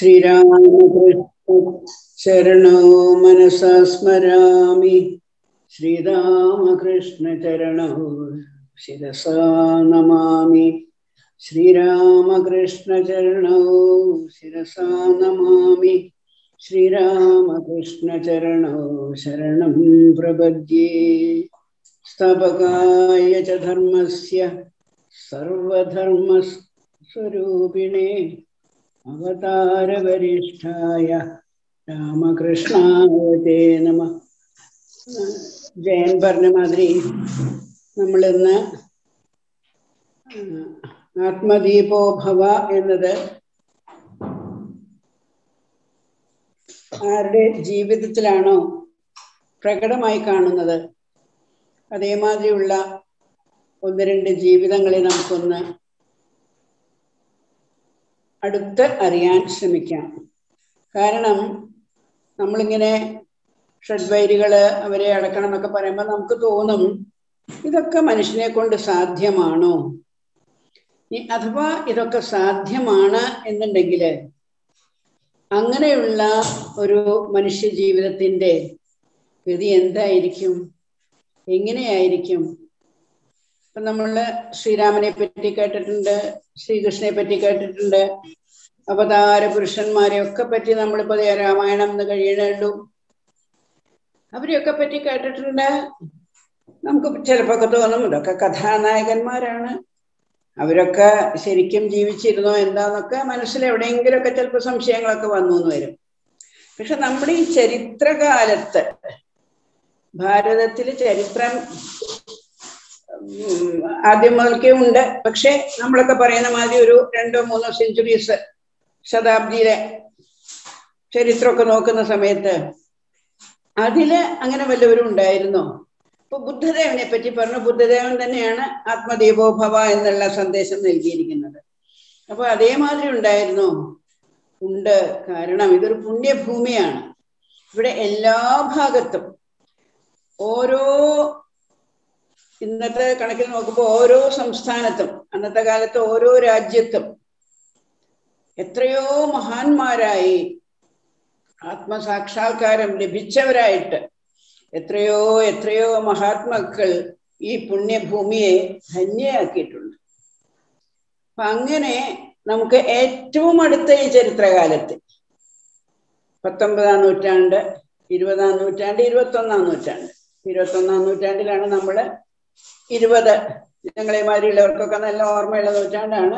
ശ്രീരാമകൃഷ്ണ ചരണോ മനസാ സ്മരാമി ശ്രീരാമകൃഷ്ണ ചരണോ ശിരസാ നമാമി ശ്രീരാമകൃഷ്ണ ചരണോ ശിരസാ നമാമി ശ്രീരാമകൃഷ്ണ ചരണോ ശരണം പ്രപദ്യേ സ്ഥാപകായ ച ധർമ്മസ്യ സർവധർമ്മസ്വരൂപിണേ അവതാരവരിഷ്ഠായ രാമകൃഷ്ണായ തേ നമ ജയൻ പറഞ്ഞ മാതിരി നമ്മളിന്ന് ആത്മദീപോ ഭവ എന്നത് ആരുടെ ജീവിതത്തിലാണോ പ്രകടമായി കാണുന്നത് അതേമാതിരിയുള്ള ഒന്ന് രണ്ട് ജീവിതങ്ങളെ നമുക്കൊന്ന് അടുത്ത് അറിയാൻ ശ്രമിക്കാം കാരണം നമ്മളിങ്ങനെ ഷഡ്വൈരികള് അവരെ അടക്കണം എന്നൊക്കെ പറയുമ്പോൾ നമുക്ക് തോന്നും ഇതൊക്കെ മനുഷ്യനെ കൊണ്ട് സാധ്യമാണോ അഥവാ ഇതൊക്കെ സാധ്യമാണ് എന്നുണ്ടെങ്കിൽ അങ്ങനെയുള്ള ഒരു മനുഷ്യ ജീവിതത്തിന്റെ ഗതി എന്തായിരിക്കും എങ്ങനെയായിരിക്കും ഇപ്പൊ നമ്മള് ശ്രീരാമനെ പറ്റി കേട്ടിട്ടുണ്ട് ശ്രീകൃഷ്ണനെ പറ്റി കേട്ടിട്ടുണ്ട് അവതാര പുരുഷന്മാരെ ഒക്കെ പറ്റി നമ്മളിപ്പോ രാമായണം എന്ന് കഴിയണുള്ളൂ അവരെയൊക്കെ പറ്റി കേട്ടിട്ടുണ്ട് നമുക്ക് ചിലപ്പോ ഒക്കെ തോന്നും ഇതൊക്കെ കഥാനായകന്മാരാണ് അവരൊക്കെ ശരിക്കും ജീവിച്ചിരുന്നോ എന്താന്നൊക്കെ മനസ്സിൽ എവിടെയെങ്കിലുമൊക്കെ ചിലപ്പോൾ സംശയങ്ങളൊക്കെ വന്നു എന്ന് വരും പക്ഷെ നമ്മുടെ ഈ ചരിത്രകാലത്ത് ഭാരതത്തില് ചരിത്രം ആദ്യം മുതൽക്കേ ഉണ്ട് പക്ഷെ നമ്മളൊക്കെ പറയുന്ന മാതിരി ഒരു രണ്ടോ മൂന്നോ സെഞ്ചുറീസ് ശതാബ്ദിയിലെ ചരിത്രമൊക്കെ നോക്കുന്ന സമയത്ത് അതില് അങ്ങനെ വല്ലവരും ഉണ്ടായിരുന്നോ ഇപ്പൊ ബുദ്ധദേവനെ പറ്റി പറഞ്ഞു ബുദ്ധദേവൻ തന്നെയാണ് ആത്മദീപോഭവ എന്നുള്ള സന്ദേശം നൽകിയിരിക്കുന്നത് അപ്പൊ അതേമാതിരി ഉണ്ടായിരുന്നോ ഉണ്ട് കാരണം ഇതൊരു പുണ്യഭൂമിയാണ് ഇവിടെ എല്ലാ ഭാഗത്തും ഓരോ ഇന്നത്തെ കണക്കിൽ നോക്കുമ്പോൾ ഓരോ സംസ്ഥാനത്തും അന്നത്തെ കാലത്ത് ഓരോ രാജ്യത്തും എത്രയോ മഹാന്മാരായി ആത്മസാക്ഷാത്കാരം ലഭിച്ചവരായിട്ട് എത്രയോ എത്രയോ മഹാത്മാക്കൾ ഈ പുണ്യഭൂമിയെ ധന്യയാക്കിയിട്ടുണ്ട് അപ്പൊ അങ്ങനെ നമുക്ക് ഏറ്റവും അടുത്ത ഈ ചരിത്രകാലത്ത് പത്തൊമ്പതാം നൂറ്റാണ്ട് ഇരുപതാം നൂറ്റാണ്ട് ഇരുപത്തൊന്നാം നൂറ്റാണ്ട് ഇരുപത്തൊന്നാം നൂറ്റാണ്ടിലാണ് നമ്മൾ ഇരുപത് ഞങ്ങളെമാതിരിയുള്ളവർക്കൊക്കെ നല്ല ഓർമ്മയുള്ള നൂറ്റാണ്ടാണ്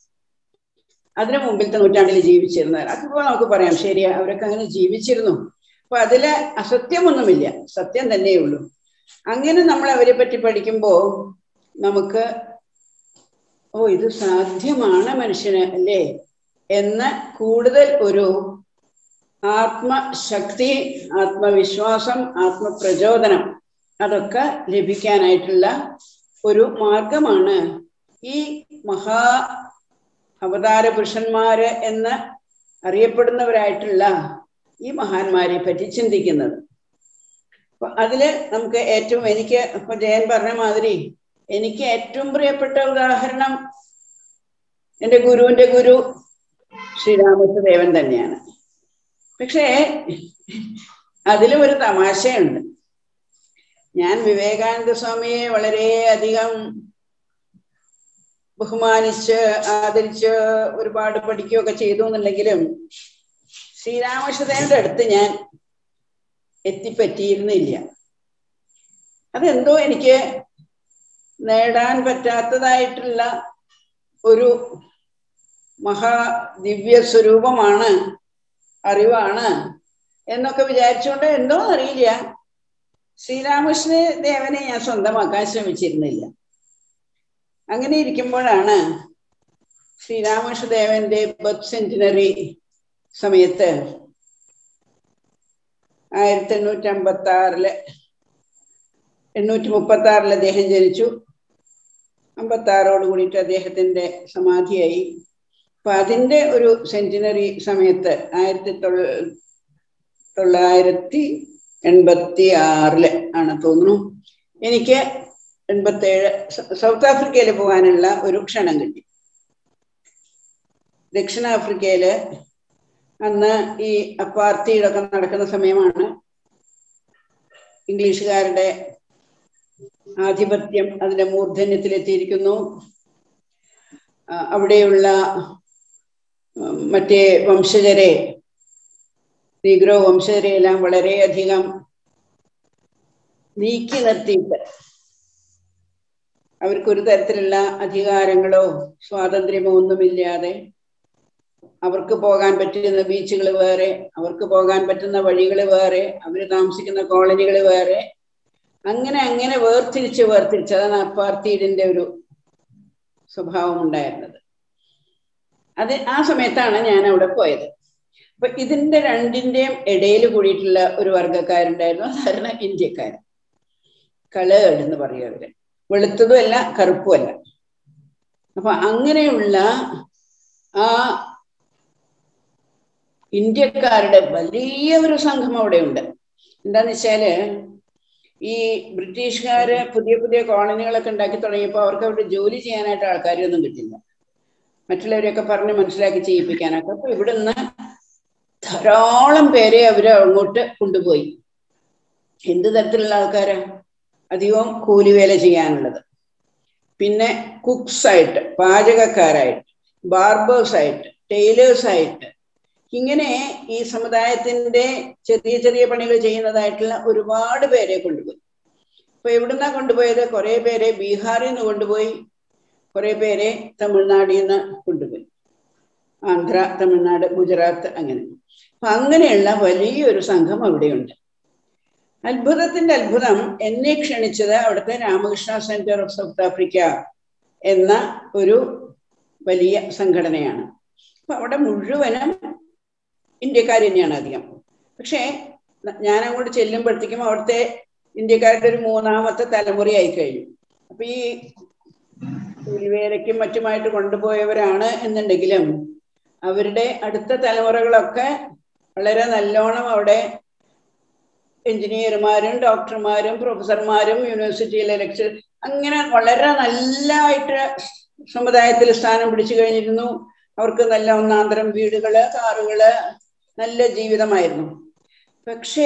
അതിനു മുമ്പിലത്തെ നൂറ്റാണ്ടിൽ ജീവിച്ചിരുന്നവർ അതിപ്പോ നമുക്ക് പറയാം ശരിയാ അവരൊക്കെ അങ്ങനെ ജീവിച്ചിരുന്നു അപ്പൊ അതില് അസത്യമൊന്നുമില്ല സത്യം തന്നെയുള്ളൂ അങ്ങനെ നമ്മൾ അവരെ പറ്റി പഠിക്കുമ്പോൾ നമുക്ക് ഓ ഇത് സാധ്യമാണ് മനുഷ്യന് അല്ലേ എന്ന് കൂടുതൽ ഒരു ആത്മശക്തി ആത്മവിശ്വാസം ആത്മപ്രചോദനം അതൊക്കെ ലഭിക്കാനായിട്ടുള്ള ഒരു മാർഗമാണ് ഈ മഹാ അവതാര പുരുഷന്മാര് എന്ന് അറിയപ്പെടുന്നവരായിട്ടുള്ള ഈ മഹാന്മാരെ പറ്റി ചിന്തിക്കുന്നത് അപ്പൊ അതില് നമുക്ക് ഏറ്റവും എനിക്ക് ഇപ്പൊ ജയൻ പറഞ്ഞ മാതിരി എനിക്ക് ഏറ്റവും പ്രിയപ്പെട്ട ഉദാഹരണം എൻ്റെ ഗുരുവിന്റെ ഗുരു ശ്രീരാമകൃഷ്ണദേവൻ തന്നെയാണ് പക്ഷേ അതിലും ഒരു തമാശയുണ്ട് ഞാൻ വിവേകാനന്ദ സ്വാമിയെ വളരെയധികം ബഹുമാനിച്ച് ആദരിച്ച് ഒരുപാട് പഠിക്കുകയൊക്കെ ചെയ്തു എന്നുണ്ടെങ്കിലും ശ്രീരാമകൃഷ്ണദേവന്റെ അടുത്ത് ഞാൻ എത്തിപ്പറ്റിയിരുന്നില്ല അതെന്തോ എനിക്ക് നേടാൻ പറ്റാത്തതായിട്ടുള്ള ഒരു മഹാ ദിവ്യ സ്വരൂപമാണ് അറിവാണ് എന്നൊക്കെ വിചാരിച്ചുകൊണ്ട് എന്തോ അറിയില്ല ശ്രീരാമകൃഷ്ണ ദേവനെ ഞാൻ സ്വന്തമാക്കാൻ ശ്രമിച്ചിരുന്നില്ല അങ്ങനെ ഇരിക്കുമ്പോഴാണ് ശ്രീരാമകൃഷ്ണ ദേവന്റെ ബർത്ത് സെന്റിനറി സമയത്ത് ആയിരത്തി എണ്ണൂറ്റി അമ്പത്തി ആറില് എണ്ണൂറ്റി മുപ്പത്തി ആറിൽ അദ്ദേഹം ജനിച്ചു അമ്പത്തി ആറോട് കൂടിയിട്ട് അദ്ദേഹത്തിന്റെ സമാധിയായി അപ്പൊ അതിന്റെ ഒരു സെന്റിനറി സമയത്ത് ആയിരത്തി തൊള്ളായിരത്തി എൺപത്തി ആറില് ആണ് തോന്നുന്നു എനിക്ക് എൺപത്തേഴ് സൗത്ത് ആഫ്രിക്കയിൽ പോകാനുള്ള ഒരു ക്ഷണം കിട്ടി ദക്ഷിണാഫ്രിക്കയില് അന്ന് ഈ അപ്പാർത്തിയിലൊക്കെ നടക്കുന്ന സമയമാണ് ഇംഗ്ലീഷുകാരുടെ ആധിപത്യം അതിന്റെ മൂർധന്യത്തിലെത്തിയിരിക്കുന്നു ആ, അവിടെയുള്ള ഉം, മറ്റേ വംശജരെ നീഗ്രോ വംശജരെ എല്ലാം വളരെയധികം നീക്കി നിർത്തിയിട്ട് അവർക്കൊരു തരത്തിലുള്ള അധികാരങ്ങളോ സ്വാതന്ത്ര്യമോ ഒന്നുമില്ലാതെ അവർക്ക് പോകാൻ പറ്റുന്ന ബീച്ചുകൾ വേറെ അവർക്ക് പോകാൻ പറ്റുന്ന വഴികൾ വേറെ അവർ താമസിക്കുന്ന കോളനികൾ വേറെ അങ്ങനെ അങ്ങനെ വേർതിരിച്ച് വേർതിരിച്ച് അതാണ് അപ്പാർത്തീഡിന്റെ ഒരു സ്വഭാവം ഉണ്ടായിരുന്നത് അത് ആ സമയത്താണ് ഞാൻ അവിടെ പോയത് അപ്പൊ ഇതിന്റെ രണ്ടിന്റെയും ഇടയിൽ കൂടിയിട്ടുള്ള ഒരു വർഗക്കാരുണ്ടായിരുന്നു സാധാരണ ഇന്ത്യക്കാർ കളേഡ് എന്ന് പറയും അവര് വെളുത്തതും അല്ല കറുപ്പും അല്ല അപ്പൊ അങ്ങനെയുള്ള ആ ഇന്ത്യക്കാരുടെ വലിയ ഒരു സംഘം അവിടെ ഉണ്ട് എന്താന്ന് വെച്ചാല് ഈ ബ്രിട്ടീഷുകാര് പുതിയ പുതിയ കോളനികളൊക്കെ ഉണ്ടാക്കി തുടങ്ങിയപ്പോൾ അവർക്ക് അവിടെ ജോലി ചെയ്യാനായിട്ട് ആൾക്കാരൊന്നും കിട്ടില്ല മറ്റുള്ളവരെയൊക്കെ പറഞ്ഞ് മനസ്സിലാക്കി ചെയ്യിപ്പിക്കാനൊക്കെ അപ്പൊ ഇവിടുന്ന് ധാരാളം പേരെ അവര് അങ്ങോട്ട് കൊണ്ടുപോയി എന്ത് തരത്തിലുള്ള ആൾക്കാരാ അധികവും കൂലിവേല ചെയ്യാനുള്ളത് പിന്നെ കുക്സ് ആയിട്ട് പാചകക്കാരായിട്ട് ബാർബേഴ്സ് ആയിട്ട് ടൈലേഴ്സ് ആയിട്ട് ഇങ്ങനെ ഈ സമുദായത്തിന്റെ ചെറിയ ചെറിയ പണികൾ ചെയ്യുന്നതായിട്ടുള്ള ഒരുപാട് പേരെ കൊണ്ടുപോയി അപ്പൊ എവിടുന്നാ കൊണ്ടുപോയത് കുറെ പേരെ ബീഹാറിൽ നിന്ന് കൊണ്ടുപോയി കുറെ പേരെ തമിഴ്നാടിൽ നിന്ന് കൊണ്ടുപോയി ആന്ധ്ര തമിഴ്നാട് ഗുജറാത്ത് അങ്ങനെ അപ്പൊ അങ്ങനെയുള്ള വലിയൊരു സംഘം അവിടെയുണ്ട് അത്ഭുതത്തിന്റെ അത്ഭുതം എന്നെ ക്ഷണിച്ചത് അവിടുത്തെ Ramakrishna centre of South Africa എന്ന ഒരു വലിയ സംഘടനയാണ് അപ്പൊ അവിടെ മുഴുവനും ഇന്ത്യക്കാർ തന്നെയാണ് അധികം പക്ഷേ ഞാൻ അങ്ങോട്ട് ചെല്ലുമ്പോഴത്തേക്കും അവിടുത്തെ ഇന്ത്യക്കാരുടെ ഒരു മൂന്നാമത്തെ തലമുറയായി കഴിഞ്ഞു അപ്പൊ ഈ കൂലിവേലയ്ക്കും മറ്റുമായിട്ട് കൊണ്ടുപോയവരാണ് എന്നുണ്ടെങ്കിലും അവരുടെ അടുത്ത തലമുറകളൊക്കെ വളരെ നല്ലോണം അവിടെ എഞ്ചിനീയർമാരും ഡോക്ടർമാരും പ്രൊഫസർമാരും യൂണിവേഴ്സിറ്റിയിലെ ലെക്ചർ അങ്ങനെ വളരെ നല്ലതായിട്ട് സമുദായത്തിൽ സ്ഥാനം പിടിച്ചു കഴിഞ്ഞിരുന്നു അവർക്ക് നല്ല ഒന്നാന്തരം വീടുകള് കാറുകള് നല്ല ജീവിതമായിരുന്നു പക്ഷേ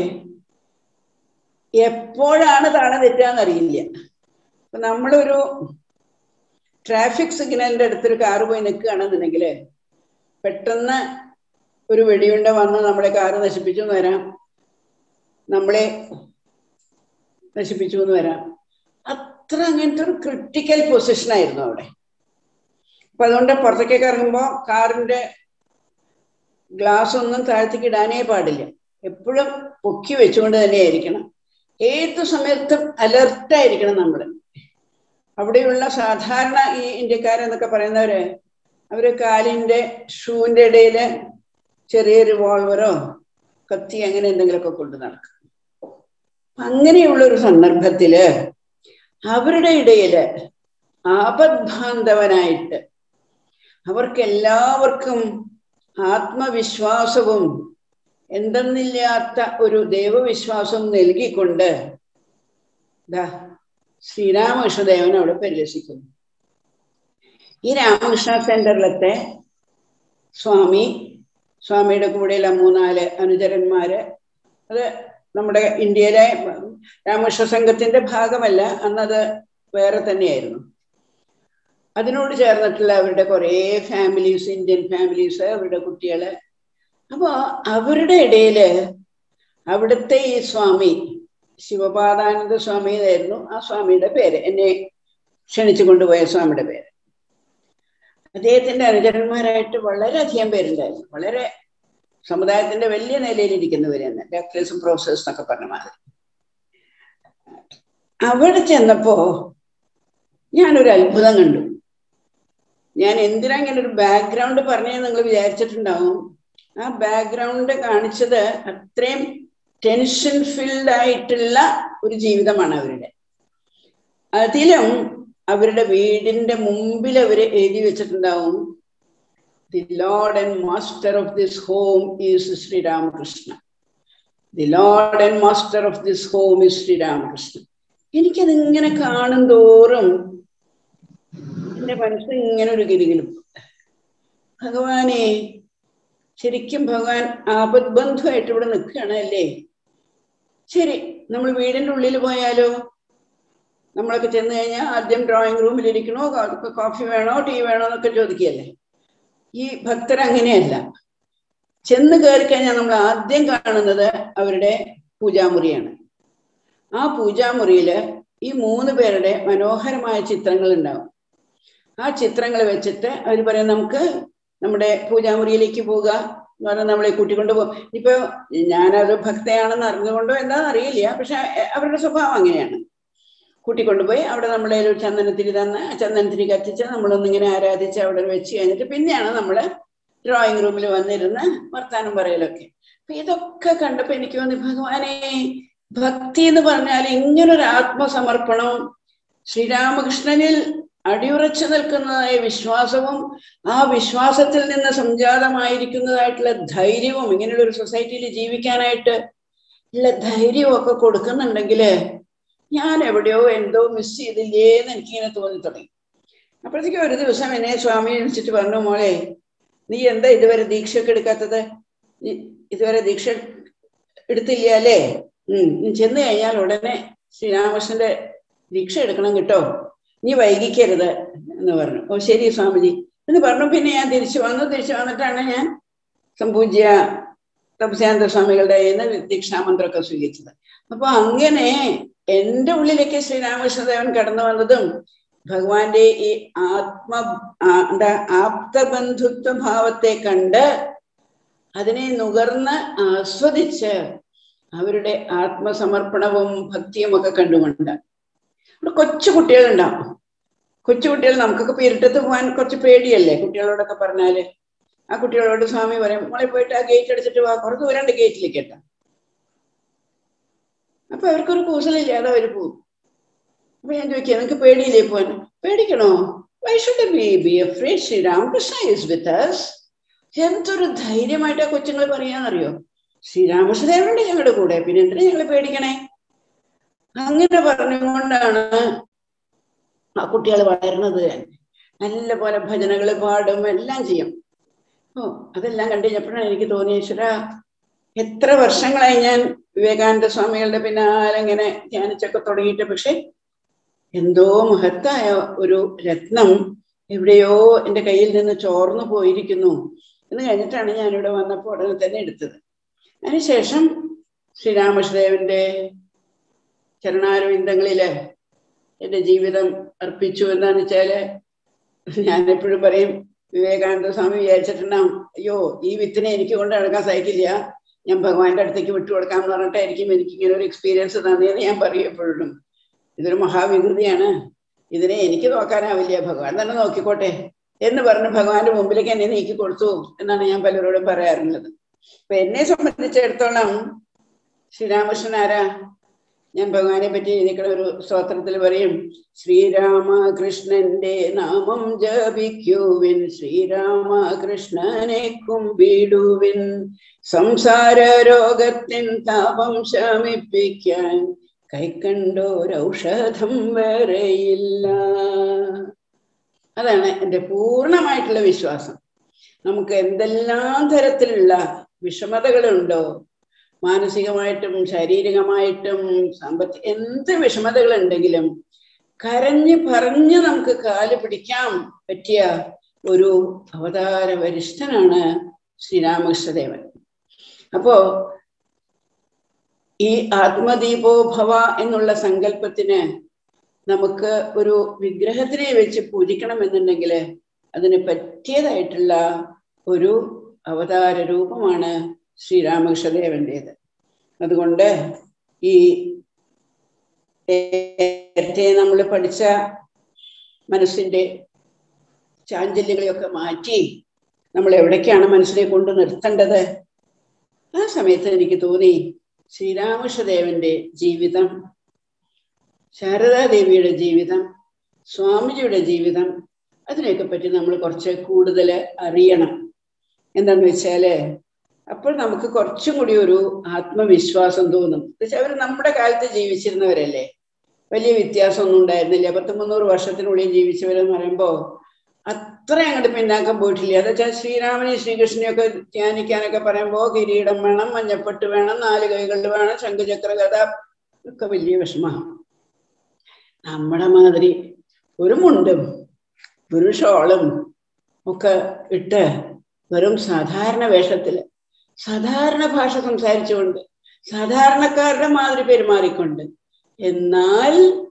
എപ്പോഴാണ് താഴെ തെറ്റാന്ന് അറിയില്ല അപ്പൊ നമ്മളൊരു ട്രാഫിക് സിഗ്നലിന്റെ അടുത്തൊരു കാറ് പോയി നിൽക്കുകയാണെന്നുണ്ടെങ്കിൽ പെട്ടെന്ന് ഒരു വെടിയുണ്ട വന്ന് നമ്മളെ കാറ് നശിപ്പിച്ചു എന്ന് വരാം നമ്മളെ നശിപ്പിച്ചു എന്ന് വരാം അത്ര അങ്ങനത്തെ ഒരു ക്രിട്ടിക്കൽ പൊസിഷൻ ആയിരുന്നു അവിടെ അപ്പൊ അതുകൊണ്ട് പുറത്തേക്കൊക്കെ ഇറങ്ങുമ്പോൾ കാറിന്റെ ഗ്ലാസ് ഒന്നും താഴ്ത്തേക്ക് ഇടാനേ പാടില്ല എപ്പോഴും പൊക്കി വെച്ചുകൊണ്ട് തന്നെ ആയിരിക്കണം ഏത് സമയത്തും അലർട്ടായിരിക്കണം നമ്മൾ അവിടെയുള്ള സാധാരണ ഈ ഇന്ത്യക്കാരെന്നൊക്കെ പറയുന്നവര് അവര് കാലിന്റെ ഷൂവിന്റെ ഇടയില് ചെറിയ റിവോൾവറോ കത്തി അങ്ങനെ എന്തെങ്കിലുമൊക്കെ കൊണ്ടു നടക്കും അങ്ങനെയുള്ള ഒരു സന്ദർഭത്തില് അവരുടെ ഇടയില് ആപദ്ബാന്ധവനായിട്ട് അവർക്ക് എല്ലാവർക്കും ആത്മവിശ്വാസവും എന്തെന്നില്ലാത്ത ഒരു ദൈവവിശ്വാസം നൽകിക്കൊണ്ട് ദാ ശ്രീരാമകൃഷ്ണദേവൻ അവിടെ പരിരസിക്കുന്നു ഈ രാമകൃഷ്ണ സെന്ററിലത്തെ സ്വാമി സ്വാമിയുടെ കൂടെയുള്ള മൂന്നാല് അനുചരന്മാര് അത് നമ്മുടെ ഇന്ത്യയിലെ രാമകൃഷ്ണ സംഘത്തിന്റെ ഭാഗമല്ല അന്നത് വേറെ തന്നെയായിരുന്നു അതിനോട് ചേർന്നിട്ടുള്ള അവരുടെ കുറേ ഫാമിലീസ് ഇന്ത്യൻ ഫാമിലീസ് അവരുടെ കുട്ടികള് അപ്പോ അവരുടെ ഇടയില് അവിടുത്തെ ഈ സ്വാമി ശിവപാദാനന്ദ സ്വാമി എന്നായിരുന്നു ആ സ്വാമിയുടെ പേര് എന്നെ ക്ഷണിച്ചു കൊണ്ടുപോയ സ്വാമിയുടെ പേര് അദ്ദേഹത്തിന്റെ അനുചരന്മാരായിട്ട് വളരെയധികം പേരുണ്ടായിരുന്നു വളരെ സമുദായത്തിന്റെ വലിയ നിലയിലിരിക്കുന്നവർ തന്നെ ഡോക്ടേഴ്സും പ്രൊഫസേഴ്സ് എന്നൊക്കെ പറഞ്ഞ മാതിരി അവിടെ ചെന്നപ്പോ ഞാനൊരു അത്ഭുതം കണ്ടു ഞാൻ എന്തിനാ ഇങ്ങനെ ഒരു ബാക്ക്ഗ്രൗണ്ട് പറഞ്ഞത് നിങ്ങൾ വിചാരിച്ചിട്ടുണ്ടാവും ആ ബാക്ക്ഗ്രൗണ്ട് കാണിച്ചത് അത്രയും ടെൻഷൻ ഫിൽഡ് ആയിട്ടുള്ള ഒരു ജീവിതമാണ് അവരുടെ അതിലും അവരുടെ വീടിന്റെ മുമ്പിൽ അവർ എഴുതി വെച്ചിട്ടുണ്ടാവും the lord and master of this home is Sri Ramakrishna the lord and master of this home is Sri Ramakrishna എനിക്കതിങ്ങനെ കാണും തോറും എന്റെ മനസ്സിൽ ഇങ്ങനെ ഒരു ഗിരികിലും ഭഗവാനെ ശരിക്കും ഭഗവാൻ ആപദ്ബന്ധുവായിട്ട് ഇവിടെ നിൽക്കുകയാണ് അല്ലേ ശരി നമ്മൾ വീടിന്റെ ഉള്ളിൽ പോയാലോ നമ്മളൊക്കെ ചെന്ന് കഴിഞ്ഞാൽ ആദ്യം ഡ്രോയിങ് റൂമിൽ ഇരിക്കണോ കോഫി വേണോ ടീ വേണോ എന്നൊക്കെ ചോദിക്കുകയല്ലേ ഈ ഭക്തർ അങ്ങനെയല്ല ചെന്ന് കയറി കഴിഞ്ഞാൽ നമ്മൾ ആദ്യം കാണുന്നത് അവരുടെ പൂജാമുറിയാണ് ആ പൂജാമുറിയില് ഈ മൂന്ന് പേരുടെ മനോഹരമായ ചിത്രങ്ങൾ ഉണ്ടാവും ആ ചിത്രങ്ങൾ വെച്ചിട്ട് അവർ പറയും നമുക്ക് നമ്മുടെ പൂജാമുറിയിലേക്ക് പോവുക എന്ന് പറഞ്ഞാൽ നമ്മളെ കൂട്ടിക്കൊണ്ട് പോകും ഇപ്പൊ ഞാനത് ഭക്തയാണെന്ന് അറിഞ്ഞുകൊണ്ടോ എന്താണെന്ന് അറിയില്ല പക്ഷെ അവരുടെ സ്വഭാവം അങ്ങനെയാണ് കൂട്ടിക്കൊണ്ടുപോയി അവിടെ നമ്മളെ ഒരു ചന്ദനത്തിരി തന്ന് ചന്ദനത്തിരി കത്തിച്ച് നമ്മളൊന്നിങ്ങനെ ആരാധിച്ച് അവിടെ വെച്ച് കഴിഞ്ഞിട്ട് പിന്നെയാണ് നമ്മൾ ഡ്രോയിങ് റൂമിൽ വന്നിരുന്ന് വർത്താനം പറയലൊക്കെ അപ്പൊ ഇതൊക്കെ കണ്ടപ്പോ എനിക്ക് തോന്നി ഭഗവാനെ ഭക്തി എന്ന് പറഞ്ഞാൽ ഇങ്ങനൊരു ആത്മസമർപ്പണം ശ്രീരാമകൃഷ്ണനിൽ അടിയുറച്ചു നിൽക്കുന്നതായ വിശ്വാസവും ആ വിശ്വാസത്തിൽ നിന്ന് സംജാതമായിരിക്കുന്നതായിട്ടുള്ള ധൈര്യവും ഇങ്ങനെയുള്ള ഒരു സൊസൈറ്റിയിൽ ജീവിക്കാനായിട്ട് ഉള്ള ധൈര്യവും ഒക്കെ കൊടുക്കുന്നുണ്ടെങ്കില് ഞാൻ എവിടെയോ എന്തോ മിസ് ചെയ്തില്ലേ എന്ന് എനിക്കിങ്ങനെ തോന്നി തുടങ്ങി അപ്പോഴത്തേക്കും ഒരു ദിവസം എന്നെ സ്വാമി വിളിച്ചിട്ട് പറഞ്ഞു മോളെ നീ എന്താ ഇതുവരെ ദീക്ഷയൊക്കെ എടുക്കാത്തത് നീ ഇതുവരെ ദീക്ഷ എടുത്തില്ല അല്ലേ ഉം നീ ചെന്ന് കഴിഞ്ഞാൽ ഉടനെ ശ്രീരാമകൃഷ്ണന്റെ ദീക്ഷ എടുക്കണം കേട്ടോ നീ വൈകിക്കരുത് എന്ന് പറഞ്ഞു ഓ ശരി സ്വാമിജി എന്ന് പറഞ്ഞു പിന്നെ ഞാൻ തിരിച്ചു വന്നു തിരിച്ചു വന്നിട്ടാണ് ഞാൻ സംപൂജ്യ തപസ്യാനന്ദ സ്വാമികളുടെ കയ്യിൽ നിന്ന് ദീക്ഷാമന്ത്രമൊക്കെ സ്വീകരിച്ചത് അപ്പൊ അങ്ങനെ എന്റെ ഉള്ളിലേക്ക് ശ്രീരാമകൃഷ്ണദേവൻ കടന്നു വന്നതും ഭഗവാന്റെ ഈ ആത്മ എന്താ ആപ്തബന്ധുത്വ ഭാവത്തെ കണ്ട് അതിനെ നുകർന്ന് ആസ്വദിച്ച് അവരുടെ ആത്മസമർപ്പണവും ഭക്തിയും ഒക്കെ കണ്ടുകൊണ്ട് ഇവിടെ കൊച്ചു കുട്ടികളുണ്ടാവും കൊച്ചു കുട്ടികൾ നമുക്കൊക്കെ പേരിട്ടത്ത് പോകാൻ കുറച്ച് പേടിയല്ലേ കുട്ടികളോടൊക്കെ പറഞ്ഞാല് ആ കുട്ടികളോട് സ്വാമി പറയും മോളെ പോയിട്ട് ആ ഗേറ്റ് അടിച്ചിട്ട് വാ കുറച്ച് ദൂരണ്ട് ഗേറ്റിലേക്ക് എത്താം അപ്പൊ അവർക്കൊരു കൂസലില്ലാതെ അവർ പോകും അപ്പൊ ഞാൻ ചോദിക്കുക നിനക്ക് പേടിയില്ലേ പോവാൻ പേടിക്കണോ why should be be afraid Sri Ramakrishna is with us എന്തൊരു ധൈര്യമായിട്ട് ആ കൊച്ചുങ്ങൾ പറയാന്നറിയോ ശ്രീരാമകൃഷ്ണദേവനുണ്ട് ഞങ്ങളുടെ കൂടെ പിന്നെ എന്തിനാ ഞങ്ങൾ പേടിക്കണേ അങ്ങനെ പറഞ്ഞുകൊണ്ടാണ് ആ കുട്ടികൾ വളരുന്നത് നല്ല പോലെ ഭജനകൾ പാടും എല്ലാം ചെയ്യും ഓ അതെല്ലാം കണ്ടു കഴിഞ്ഞപ്പോഴാണ് എനിക്ക് തോന്നി ഈശ്വര എത്ര വർഷങ്ങളായി ഞാൻ വിവേകാനന്ദ സ്വാമികളുടെ പിന്നാലെ ഇങ്ങനെ ധ്യാനിച്ചൊക്കെ തുടങ്ങിയിട്ട് പക്ഷെ എന്തോ മഹത്തായ ഒരു രത്നം എവിടെയോ എൻ്റെ കയ്യിൽ നിന്ന് ചോർന്നു പോയിരിക്കുന്നു എന്ന് കഴിഞ്ഞിട്ടാണ് ഞാനിവിടെ വന്നപ്പോൾ ഉടനെ തന്നെ എടുത്തത് അതിനുശേഷം ശ്രീരാമകൃഷ്ണദേവന്റെ ചരണാരവിന്ദങ്ങളില് എൻ്റെ ജീവിതം അർപ്പിച്ചു എന്താന്ന് വെച്ചാല് ഞാൻ എപ്പോഴും പറയും വിവേകാനന്ദ സ്വാമി വിചാരിച്ചിട്ടുണ്ടാവും അയ്യോ ഈ വിത്തിനെ എനിക്ക് കൊണ്ട് നടക്കാൻ സഹിക്കില്ല ഞാൻ ഭഗവാന്റെ അടുത്തേക്ക് വിട്ടുകൊടുക്കാം എന്ന് പറഞ്ഞിട്ടായിരിക്കും എനിക്ക് ഇങ്ങനെ ഒരു എക്സ്പീരിയൻസ് തന്നതെന്ന് ഞാൻ പറയും എപ്പോഴും ഇതൊരു മഹാവികൃതിയാണ് ഇതിനെ എനിക്ക് നോക്കാനാവില്ല ഭഗവാൻ തന്നെ നോക്കിക്കോട്ടെ എന്ന് പറഞ്ഞ് ഭഗവാന്റെ മുമ്പിലേക്ക് എന്നെ നീക്കി കൊടുത്തു എന്നാണ് ഞാൻ പലരോടും പറയാറുള്ളത് അപ്പൊ എന്നെ സംബന്ധിച്ചിടത്തോളം ശ്രീരാമകൃഷ്ണൻ ആരാ ഞാൻ ഭഗവാനെ പറ്റി എഴുതിക്കണ ഒരു സ്തോത്രത്തിൽ പറയും ശ്രീരാമകൃഷ്ണന്റെ നാമം ജപിക്കുവിൻ ശ്രീരാമകൃഷ്ണനെ കുമ്പിടുവിൻ സംസാര രോഗത്തിൻ താപം ശമിപ്പിക്കാൻ കൈക്കണ്ടോരൗഷധം വേറെയില്ല അതാണ് എൻ്റെ പൂർണ്ണമായിട്ടുള്ള വിശ്വാസം നമുക്ക് എന്തെല്ലാം തരത്തിലുള്ള വിഷമതകളുണ്ടോ മാനസികമായിട്ടും ശാരീരികമായിട്ടും സാമ്പത്തിക എന്ത് വിഷമതകൾ ഉണ്ടെങ്കിലും കരഞ്ഞ് പറഞ്ഞ് നമുക്ക് കാല് പിടിക്കാൻ പറ്റിയ ഒരു അവതാര വരിഷ്ഠനാണ് ശ്രീരാമകൃഷ്ണദേവൻ അപ്പോ ഈ ആത്മദീപോ ഭവ എന്നുള്ള സങ്കല്പത്തിന് നമുക്ക് ഒരു വിഗ്രഹത്തിനെ വെച്ച് പൂജിക്കണം എന്നുണ്ടെങ്കിൽ അതിന് പറ്റിയതായിട്ടുള്ള ഒരു അവതാര രൂപമാണ് ശ്രീരാമകൃഷ്ണദേവന്റേത് അതുകൊണ്ട് ഈ നേരത്തെ നമ്മൾ പഠിച്ച മനസ്സിന്റെ ചാഞ്ചല്യങ്ങളെയൊക്കെ മാറ്റി നമ്മൾ എവിടേക്കാണ് മനസ്സിനെ കൊണ്ട് നിർത്തേണ്ടത് ആ സമയത്ത് എനിക്ക് തോന്നി ശ്രീരാമകൃഷ്ണദേവന്റെ ജീവിതം ശാരദാദേവിയുടെ ജീവിതം സ്വാമിജിയുടെ ജീവിതം അതിനെയൊക്കെ പറ്റി നമ്മൾ കുറച്ച് കൂടുതൽ അറിയണം എന്താന്ന് വെച്ചാല് അപ്പോൾ നമുക്ക് കുറച്ചും കൂടി ഒരു ആത്മവിശ്വാസം തോന്നും എന്നുവെച്ചാൽ അവർ നമ്മുടെ കാലത്ത് ജീവിച്ചിരുന്നവരല്ലേ വലിയ വ്യത്യാസമൊന്നും ഉണ്ടായിരുന്നില്ല പത്ത് മുന്നൂറ് വർഷത്തിനുള്ളിൽ ജീവിച്ചവരെന്ന് പറയുമ്പോൾ അത്ര അങ്ങോട്ട് പിന്നാക്കം പോയിട്ടില്ല എന്ന് വെച്ചാൽ ശ്രീരാമനെ ശ്രീകൃഷ്ണനെയൊക്കെ ധ്യാനിക്കാനൊക്കെ പറയുമ്പോൾ കിരീടം വേണം മഞ്ഞപ്പെട്ട് വേണം നാല് കൈകൾ വേണം ശംഖുചക്ര കഥ ഒക്കെ വലിയ വിഷമമാണ് നമ്മുടെ മാതിരി ഒരു മുണ്ടും ഒരു ഷോളും ഒക്കെ ഇട്ട് വെറും സാധാരണ വേഷത്തില് സാധാരണ ഭാഷ സംസാരിച്ചുകൊണ്ട് സാധാരണക്കാരുടെ മാതിരി പെരുമാറിക്കൊണ്ട് എന്നാൽ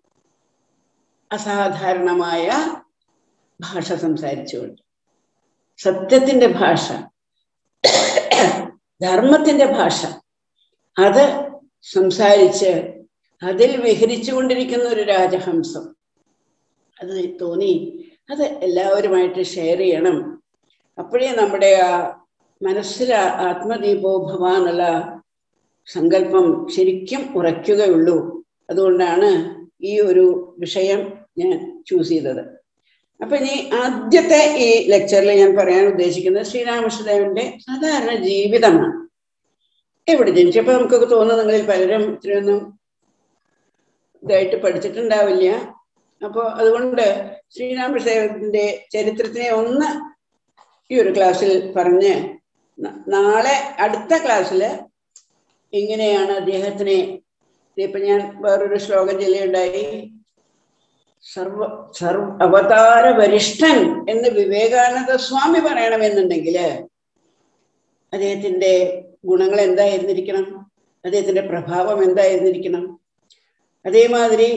അസാധാരണമായ ഭാഷ സംസാരിച്ചുകൊണ്ട് സത്യത്തിന്റെ ഭാഷ ധർമ്മത്തിന്റെ ഭാഷ അത് സംസാരിച്ച് അതിൽ വിഹരിച്ചുകൊണ്ടിരിക്കുന്ന ഒരു രാജഹംസം അത് തോന്നി അത് എല്ലാവരുമായിട്ട് ഷെയർ ചെയ്യണം അപ്പോഴേ നമ്മുടെ ആ മനസ്സിൽ ആത്മദീപോ ഭവ എന്നുള്ള സങ്കല്പം ശരിക്കും ഉറയ്ക്കുകയുള്ളൂ അതുകൊണ്ടാണ് ഈ ഒരു വിഷയം ഞാൻ ചൂസ് ചെയ്തത് അപ്പൊ ഇനി ആദ്യത്തെ ഈ ലെക്ചറിൽ ഞാൻ പറയാൻ ഉദ്ദേശിക്കുന്നത് ശ്രീരാമകൃഷ്ണദേവന്റെ സാധാരണ ജീവിതമാണ് എവിടെ ജനിച്ചപ്പോ നമുക്കൊക്കെ തോന്നുന്നു നിങ്ങളിൽ പലരും ഇത്രയൊന്നും ഇതായിട്ട് പഠിച്ചിട്ടുണ്ടാവില്ല അപ്പോ അതുകൊണ്ട് ശ്രീരാമകൃഷ്ണദേവന്റെ ചരിത്രത്തിനെ ഒന്ന് ഈ ഒരു ക്ലാസ്സിൽ പറഞ്ഞ് നാളെ അടുത്ത ക്ലാസ്സില് ഇങ്ങനെയാണ് അദ്ദേഹത്തിനെ ഇപ്പൊ ഞാൻ വേറൊരു ശ്ലോകം ചൊല്ലിയുണ്ടായി സർവ സർവ അവതാര വരിഷ്ഠൻ എന്ന് വിവേകാനന്ദ സ്വാമി പറയണമെന്നുണ്ടെങ്കില് അദ്ദേഹത്തിന്റെ ഗുണങ്ങൾ എന്തായിരുന്നിരിക്കണം അദ്ദേഹത്തിന്റെ പ്രഭാവം എന്തായിരുന്നിരിക്കണം അതേമാതിരി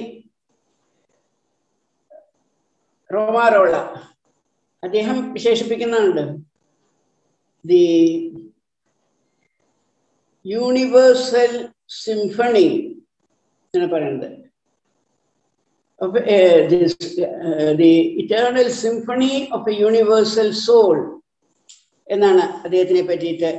റോമാറോള അദ്ദേഹം വിശേഷിപ്പിക്കുന്നുണ്ട് ദി യൂണിവേഴ്സൽ സിംഫണി എന്നാണ് പറയുന്നത് the eternal symphony of a universal soul എന്നാണ് അദ്ദേഹത്തിനെ പറ്റിയിട്ട്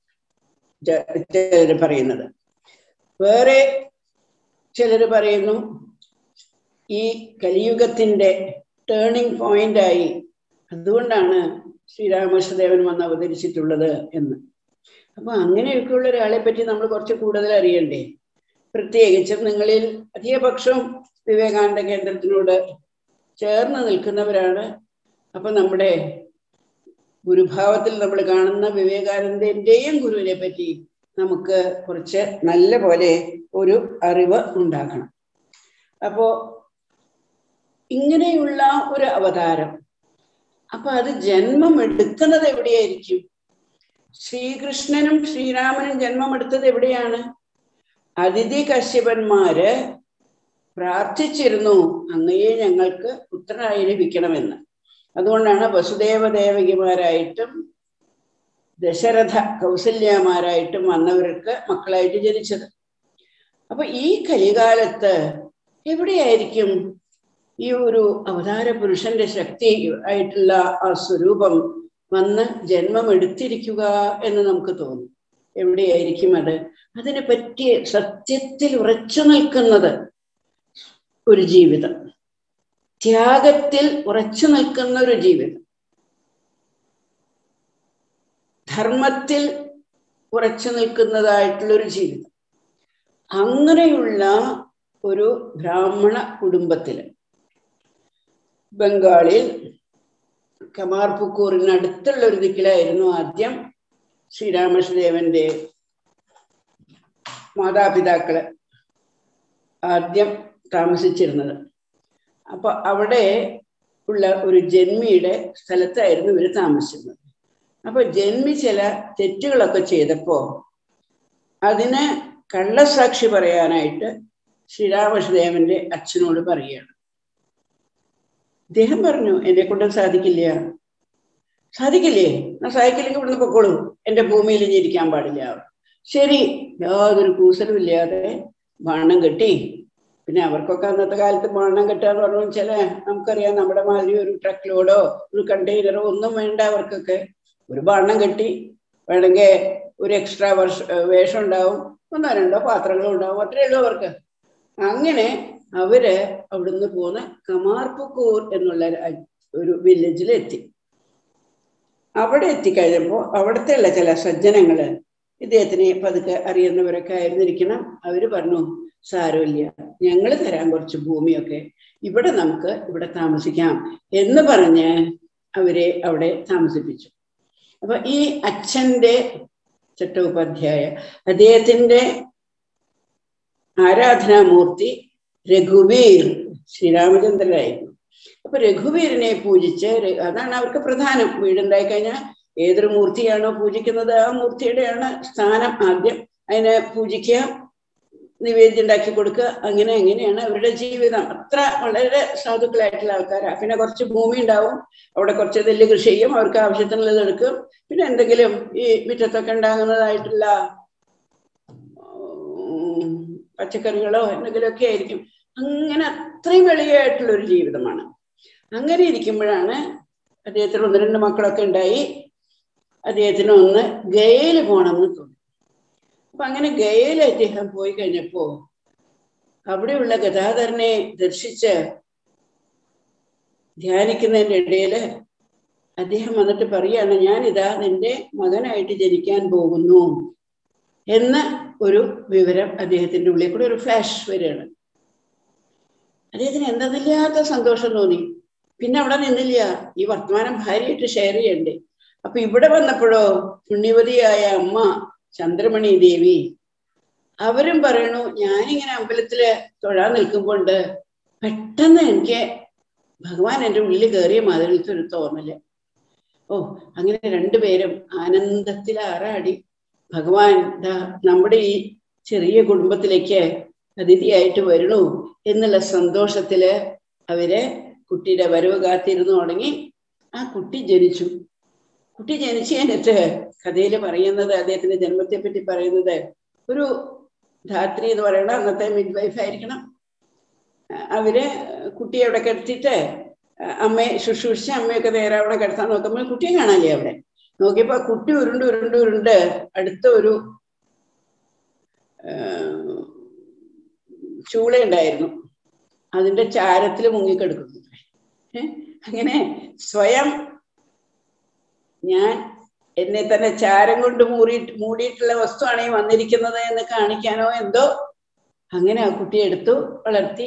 ചിലർ പറയുന്നത് വേറെ ചിലർ പറയുന്നു ഈ കലിയുഗത്തിന്റെ ടേണിംഗ് പോയിന്റ് ആയി അതുകൊണ്ടാണ് ശ്രീരാമകൃഷ്ണദേവൻ വന്ന് അവതരിച്ചിട്ടുള്ളത് എന്ന് അപ്പൊ അങ്ങനെയൊക്കെയുള്ള ഒരാളെ പറ്റി നമ്മൾ കുറച്ച് കൂടുതൽ അറിയണ്ടേ പ്രത്യേകിച്ചും നിങ്ങളിൽ അധികപക്ഷം വിവേകാനന്ദ കേന്ദ്രത്തിനോട് ചേർന്ന് നിൽക്കുന്നവരാണ് അപ്പൊ നമ്മുടെ ഗുരുഭാവത്തിൽ നമ്മൾ കാണുന്ന വിവേകാനന്ദന്റെയും ഗുരുവിനെ പറ്റി നമുക്ക് കുറച്ച് നല്ല പോലെ ഒരു അറിവ് ഉണ്ടാക്കണം അപ്പോ ഇങ്ങനെയുള്ള ഒരു അവതാരം അപ്പൊ അത് ജന്മം എടുക്കുന്നത് എവിടെയായിരിക്കും ശ്രീകൃഷ്ണനും ശ്രീരാമനും ജന്മം എടുത്തത് എവിടെയാണ് അതിഥി കശ്യപന്മാര് പ്രാർത്ഥിച്ചിരുന്നു അങ്ങയെ ഞങ്ങൾക്ക് പുത്രനായി ലഭിക്കണമെന്ന് അതുകൊണ്ടാണ് വസുദേവ ദേവകിമാരായിട്ടും ദശരഥ കൗസല്യമാരായിട്ടും വന്നവർക്ക് മക്കളായിട്ട് ജനിച്ചത് അപ്പൊ ഈ കലികാലത്ത് എവിടെയായിരിക്കും ഈ ഒരു അവതാര പുരുഷന്റെ ശക്തി ആയിട്ടുള്ള ആ സ്വരൂപം വന്ന് ജന്മം എടുത്തിരിക്കുക എന്ന് നമുക്ക് തോന്നും എവിടെയായിരിക്കും അത് അതിനെ പറ്റി സത്യത്തിൽ ഉറച്ചു നിൽക്കുന്നത് ഒരു ജീവിതം ത്യാഗത്തിൽ ഉറച്ചു നിൽക്കുന്ന ഒരു ജീവിതം ധർമ്മത്തിൽ ഉറച്ചു നിൽക്കുന്നതായിട്ടുള്ള ഒരു ജീവിതം അങ്ങനെയുള്ള ഒരു ബ്രാഹ്മണ കുടുംബത്തില് ബംഗാളിൽ കമാർപുക്കൂറിന് അടുത്തുള്ള ഒരു ദിക്കിലായിരുന്നു ആദ്യം ശ്രീരാമകൃഷ്ണദേവന്റെ മാതാപിതാക്കള് ആദ്യം താമസിച്ചിരുന്നത് അപ്പൊ അവിടെ ഉള്ള ഒരു ജന്മിയുടെ സ്ഥലത്തായിരുന്നു ഇവർ താമസിച്ചിരുന്നത് അപ്പൊ ജന്മി ചില തെറ്റുകളൊക്കെ ചെയ്തപ്പോ അതിന് കള്ളസാക്ഷി പറയാനായിട്ട് ശ്രീരാമകൃഷ്ണദേവന്റെ അച്ഛനോട് പറയുകയാണ് അദ്ദേഹം പറഞ്ഞു എന്നെ കൊണ്ട് സാധിക്കില്ല സാധിക്കില്ലേ ഞാൻ സാധിക്കില്ലെങ്കിൽ ഇവിടുന്ന് പൊക്കോളൂ എന്റെ ഭൂമിയിൽ ഇനി ഇരിക്കാൻ പാടില്ല ശരി യാതൊരു കൂസലും ഇല്ലാതെ ബാണം കെട്ടി പിന്നെ അവർക്കൊക്കെ അന്നത്തെ കാലത്ത് ബാണം കെട്ടുക എന്ന് പറഞ്ഞു വെച്ചാൽ നമുക്കറിയാം നമ്മുടെ മാതിരി ഒരു ട്രക്ക് ലോഡോ ഒരു കണ്ടെയ്നറോ ഒന്നും വേണ്ട അവർക്കൊക്കെ ഒരു ബാണം കെട്ടി വേണമെങ്കിൽ ഒരു എക്സ്ട്രാ വർഷ വേഷം ഉണ്ടാവും ഒന്നോ രണ്ടോ പാത്രങ്ങളും ഉണ്ടാവും അത്രയേ ഉള്ളൂ അവർക്ക് അങ്ങനെ അവര് അവിടുന്ന് പോന്ന് കമാർപുക്കൂർ എന്നുള്ള ഒരു വില്ലേജിൽ എത്തി അവിടെ എത്തിക്കഴിഞ്ഞപ്പോൾ അവിടുത്തെ ഉള്ള ചില സജ്ജനങ്ങള് ഇദ്ദേഹത്തിനെ പതുക്കെ അറിയുന്നവരൊക്കെ ആയിരുന്നിരിക്കണം അവര് പറഞ്ഞു സാരമില്ല ഞങ്ങൾ തരാൻ കുറച്ച് ഭൂമിയൊക്കെ ഇവിടെ നമുക്ക് ഇവിടെ താമസിക്കാം എന്ന് പറഞ്ഞ് അവരെ അവിടെ താമസിപ്പിച്ചു അപ്പൊ ഈ അച്ഛന്റെ ചട്ടോപാധ്യായ അദ്ദേഹത്തിന്റെ ആരാധനാമൂർത്തി രഘുവീർ ശ്രീരാമചന്ദ്രനായിരുന്നു അപ്പൊ രഘുവീരനെ പൂജിച്ച് ര- അതാണ് അവർക്ക് പ്രധാനം വീടുണ്ടായി കഴിഞ്ഞാൽ ഏതൊരു മൂർത്തിയാണോ പൂജിക്കുന്നത് ആ മൂർത്തിയുടെയാണ് സ്ഥാനം ആദ്യം അതിനെ പൂജിക്കുക നിവേദ്യം ഉണ്ടാക്കി കൊടുക്കുക അങ്ങനെ അങ്ങനെയാണ് അവരുടെ ജീവിതം അത്ര വളരെ സാധുക്കളായിട്ടുള്ള ആൾക്കാരാണ് പിന്നെ കുറച്ച് ഭൂമി ഉണ്ടാവും അവിടെ കുറച്ച് നെല്ല് കൃഷി ചെയ്യും അവർക്ക് ആവശ്യത്തിനുള്ളത് എടുക്കും പിന്നെ എന്തെങ്കിലും ഈ മുറ്റത്തൊക്കെ ഉണ്ടാകുന്നതായിട്ടുള്ള ഉം, പച്ചക്കറികളോ എന്തെങ്കിലുമൊക്കെ ആയിരിക്കും അങ്ങനെ അത്രയും എളിയായിട്ടുള്ള ഒരു ജീവിതമാണ് അങ്ങനെ ഇരിക്കുമ്പോഴാണ് അദ്ദേഹത്തിന് ഒന്ന് രണ്ട് മക്കളൊക്കെ ഉണ്ടായി അദ്ദേഹത്തിന് ഒന്ന് ഗയയിൽ പോകണമെന്ന് തോന്നി അപ്പൊ അങ്ങനെ ഗയയിൽ അദ്ദേഹം പോയി കഴിഞ്ഞപ്പോ അവിടെയുള്ള ഗതാധരനെ ദർശിച്ച് ധ്യാനിക്കുന്നതിന്റെ ഇടയില് അദ്ദേഹം വന്നിട്ട് പറയാണ് ഞാനിതാ നിന്റെ മകനായിട്ട് ജനിക്കാൻ പോകുന്നു എന്ന ഒരു വിവരം അദ്ദേഹത്തിന്റെ ഉള്ളിൽ കൂടെ ഒരു ഫ്ലാഷ് വരികയാണ് അദ്ദേഹത്തിന് എന്തെന്നില്ലാത്ത സന്തോഷം തോന്നി പിന്നെ അവിടെ നിന്നില്ല ഈ വർത്തമാനം ഭാര്യയായിട്ട് ഷെയർ ചെയ്യണ്ടേ അപ്പൊ ഇവിടെ വന്നപ്പോഴോ പുണ്യവതിയായ അമ്മ ചന്ദ്രമണി ദേവി അവരും പറയണു ഞാനിങ്ങനെ അമ്പലത്തില് തൊഴാൻ നിൽക്കുമ്പോണ്ട് പെട്ടെന്ന് എനിക്ക് ഭഗവാൻ എൻ്റെ ഉള്ളിൽ കയറിയ മാതിരിത്തെ ഒരു തോന്നല് ഓ അങ്ങനെ രണ്ടുപേരും ആനന്ദത്തിൽ ആറാടി ഭഗവാൻ ദാ നമ്മുടെ ഈ ചെറിയ കുടുംബത്തിലേക്ക് അതിഥിയായിട്ട് വരണു എന്നുള്ള സന്തോഷത്തില് അവര് കുട്ടിയുടെ വരവ് കാത്തിരുന്നു തുടങ്ങി ആ കുട്ടി ജനിച്ചു കുട്ടി ജനിച്ചു കഴിഞ്ഞിട്ട് കഥയിൽ പറയുന്നത് അദ്ദേഹത്തിന്റെ ജന്മത്തെ പറ്റി പറയുന്നത് ഒരു ധാത്രി എന്ന് പറയുന്ന അന്നത്തെ മിഡ് വൈഫ് ആയിരിക്കണം അഹ് അവര് കുട്ടിയെ അവിടെ കിടത്തിയിട്ട് അഹ് അമ്മയെ ശുശ്രൂഷിച്ച് അമ്മയൊക്കെ നേരെ അവിടെ കിടത്താൻ നോക്കുമ്പോൾ കുട്ടിയെ കാണാനില്ലേ അവിടെ നോക്കിയപ്പോ ആ കുട്ടി ഉരുണ്ട് ഉരുണ്ട് ഉരുണ്ട് അടുത്ത ഒരു ആഹ്, ചൂള ഉണ്ടായിരുന്നു അതിന്റെ ചാരത്തിൽ മുങ്ങിക്കെടുക്കുന്നു ഏ? അങ്ങനെ സ്വയം ഞാൻ എന്നെ തന്നെ ചാരം കൊണ്ട് മൂടി മൂടിയിട്ടുള്ള വസ്തുവാണ് ഈ വന്നിരിക്കുന്നത് എന്ന് കാണിക്കാനോ എന്തോ അങ്ങനെ ആ കുട്ടിയെ എടുത്തു വളർത്തി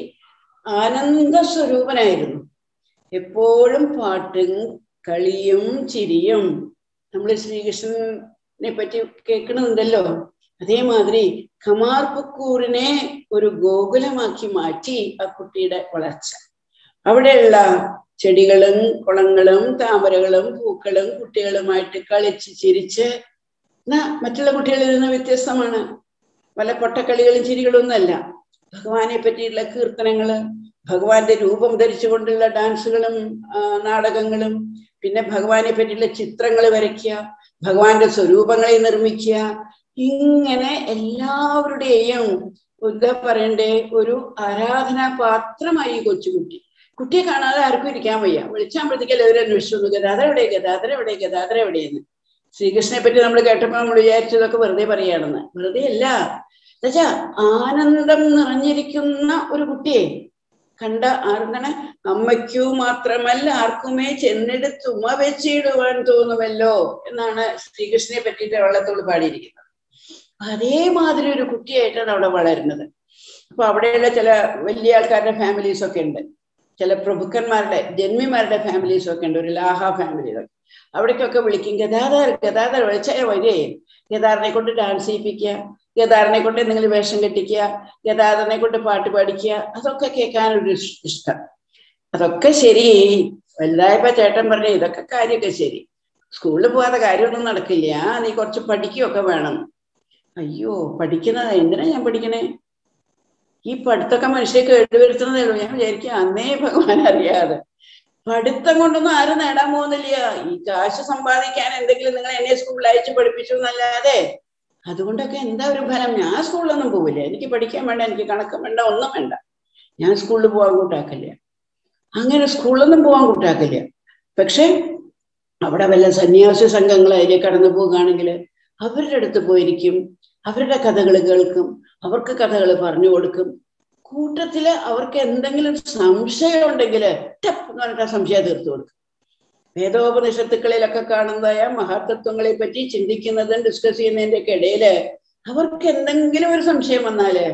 ആനന്ദ സ്വരൂപനായിരുന്നു എപ്പോഴും പാട്ടും കളിയും ചിരിയും നമ്മൾ ശ്രീകൃഷ്ണനെ പറ്റി കേൾക്കണമുണ്ടല്ലോ അതേമാതിരി ഖമാർപുക്കൂറിനെ ഒരു ഗോകുലമാക്കി മാറ്റി ആ കുട്ടിയുടെ വളർച്ച അവിടെയുള്ള ചെടികളും കുളങ്ങളും താമരകളും പൂക്കളും കുട്ടികളുമായിട്ട് കളിച്ച് ചിരിച്ച് എന്നാ മറ്റുള്ള കുട്ടികളിൽ നിന്ന് വ്യത്യസ്തമാണ് പല പൊട്ടക്കളികളും ചിരികളും ഒന്നല്ല ഭഗവാനെ പറ്റിയുള്ള കീർത്തനങ്ങള് ഭഗവാന്റെ രൂപം ധരിച്ചുകൊണ്ടുള്ള ഡാൻസുകളും ആ, നാടകങ്ങളും പിന്നെ ഭഗവാനെ പറ്റിയുള്ള ചിത്രങ്ങൾ വരയ്ക്കുക ഭഗവാന്റെ സ്വരൂപങ്ങളെ നിർമ്മിക്കുക ഇങ്ങനെ എല്ലാവരുടെയും എന്താ പറയണ്ടേ ഒരു ആരാധനാ പാത്രമായി ഈ കൊച്ചുകുട്ടി കുട്ടിയെ കാണാതെ ആർക്കും ഇരിക്കാൻ വയ്യ വിളിച്ചാകുമ്പോഴത്തേക്ക് എല്ലാവരും അന്വേഷിച്ചു ഗതാഗതം എവിടെ ഗതാഗതം എവിടെ ഗതാഗതം എവിടെയെന്ന് ശ്രീകൃഷ്ണനെ പറ്റി നമ്മൾ കേട്ടപ്പോൾ നമ്മൾ വിചാരിച്ചതൊക്കെ വെറുതെ പറയാണെന്ന് വെറുതെ അല്ല എന്നുവെച്ചാ ആനന്ദം നിറഞ്ഞിരിക്കുന്ന ഒരു കുട്ടിയെ കണ്ട ആർന്നാണ് അമ്മയ്ക്കു മാത്രമല്ല ആർക്കുമേ ചെന്നെടുത്ത് ഉമ വെച്ചിടുവാൻ തോന്നുമല്ലോ എന്നാണ് ശ്രീകൃഷ്ണനെ പറ്റിയിട്ട് വെള്ളത്തോട് പാടിയിരിക്കുന്നത് അതേമാതിരി ഒരു കുട്ടിയായിട്ടാണ് അവിടെ വളരുന്നത് അപ്പൊ അവിടെയുള്ള ചില വലിയ ആൾക്കാരുടെ ഫാമിലീസ് ഒക്കെ ഉണ്ട് ചില പ്രഭുക്കന്മാരുടെ ജന്മിമാരുടെ ഫാമിലീസ് ഒക്കെ ഉണ്ട് ഒരു ലാഹ ഫാമിലി അവിടേക്കൊക്കെ വിളിക്കും ഗതാഗതർ ഗതാഗതർ വിളിച്ചാൽ വരേ ഗതാറിനെ കൊണ്ട് ഡാൻസ് ചെയ്യിപ്പിക്കുക ഗതാറിനെ കൊണ്ട് എന്തെങ്കിലും വേഷം കെട്ടിക്കുക ഗതാറിനെ കൊണ്ട് പാട്ട് പാടിക്കുക അതൊക്കെ കേൾക്കാനൊരു ഇഷ്- ഇഷ്ടം അതൊക്കെ ശരി വലുതായപ്പോ ചേട്ടൻ പറഞ്ഞു ഇതൊക്കെ കാര്യമൊക്കെ ശരി സ്കൂളിൽ പോകാതെ കാര്യമൊന്നും നടക്കില്ല നീ കുറച്ച് പഠിക്കുകയൊക്കെ വേണം അയ്യോ പഠിക്കുന്നത് എന്തിനാ ഞാൻ പഠിക്കണേ ഈ പഠിത്തമൊക്കെ മനുഷ്യരെ കേടുവരുത്തുന്നതേ ഉള്ളൂ ഞാൻ വിചാരിക്കും അന്നേ ഭഗവാൻ അറിയാതെ പഠിത്തം കൊണ്ടൊന്നും ആരും നേടാൻ പോകുന്നില്ല ഈ കാശ് സമ്പാദിക്കാൻ എന്തെങ്കിലും നിങ്ങൾ എന്നെ സ്കൂളിൽ അയച്ച് പഠിപ്പിച്ചു എന്നല്ലാതെ അതുകൊണ്ടൊക്കെ എന്താ ഒരു ഫലം ഞാൻ സ്കൂളിലൊന്നും പോവില്ല എനിക്ക് പഠിക്കാൻ വേണ്ട എനിക്ക് കണക്കും വേണ്ട ഒന്നും വേണ്ട ഞാൻ സ്കൂളിൽ പോകാൻ കൂട്ടാക്കില്ല അങ്ങനെ സ്കൂളിലൊന്നും പോകാൻ കൂട്ടാക്കില്ല പക്ഷെ അവിടെ വല്ല സന്യാസി സംഘങ്ങൾ അതിലേക്ക് കടന്നു പോകുകയാണെങ്കിൽ അവരുടെ അടുത്ത് പോയിരിക്കും അവരുടെ കഥകൾ കേൾക്കും അവർക്ക് കഥകൾ പറഞ്ഞു കൊടുക്കും കൂട്ടത്തില് അവർക്ക് എന്തെങ്കിലും സംശയം ഉണ്ടെങ്കിൽ ടപ്പ് എന്ന് പറഞ്ഞിട്ട് ആ സംശയം തീർത്തു കൊടുക്കും വേദോപനിഷത്തുക്കളിലൊക്കെ കാണുന്നതായ മഹാതത്വങ്ങളെ പറ്റി ചിന്തിക്കുന്നതും ഡിസ്കസ് ചെയ്യുന്നതിന്റെ ഒക്കെ ഇടയില് അവർക്ക് എന്തെങ്കിലും ഒരു സംശയം വന്നാല്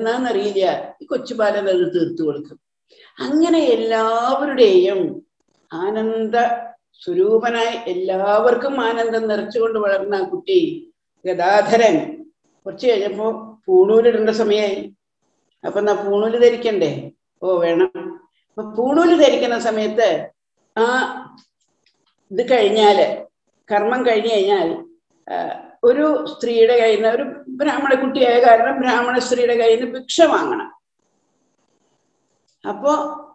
എവിടുന്നാന്നറിയില്ല ഈ കൊച്ചുബാലൻ അത് തീർത്തു കൊടുക്കും അങ്ങനെ എല്ലാവരുടെയും ആനന്ദ സ്വരൂപനായി എല്ലാവർക്കും ആനന്ദം നിറച്ചുകൊണ്ട് വളർന്ന ആ കുട്ടി ഗദാധരൻ കുറച്ച് കഴിഞ്ഞപ്പോ പൂണൂലിടേണ്ട സമയമായി അപ്പൊ എന്നാ പൂണൂല് ധരിക്കണ്ടേ ഓ വേണം അപ്പൊ പൂണൂല് ധരിക്കുന്ന സമയത്ത് ആ ഇത് കഴിഞ്ഞാല് കർമ്മം കഴിഞ്ഞു കഴിഞ്ഞാൽ ആ, ഒരു സ്ത്രീയുടെ കയ്യിൽ നിന്ന് ഒരു ബ്രാഹ്മണ കുട്ടിയായ കാരണം ബ്രാഹ്മണ സ്ത്രീയുടെ കയ്യിൽ നിന്ന് ഭിക്ഷ വാങ്ങണം അപ്പോ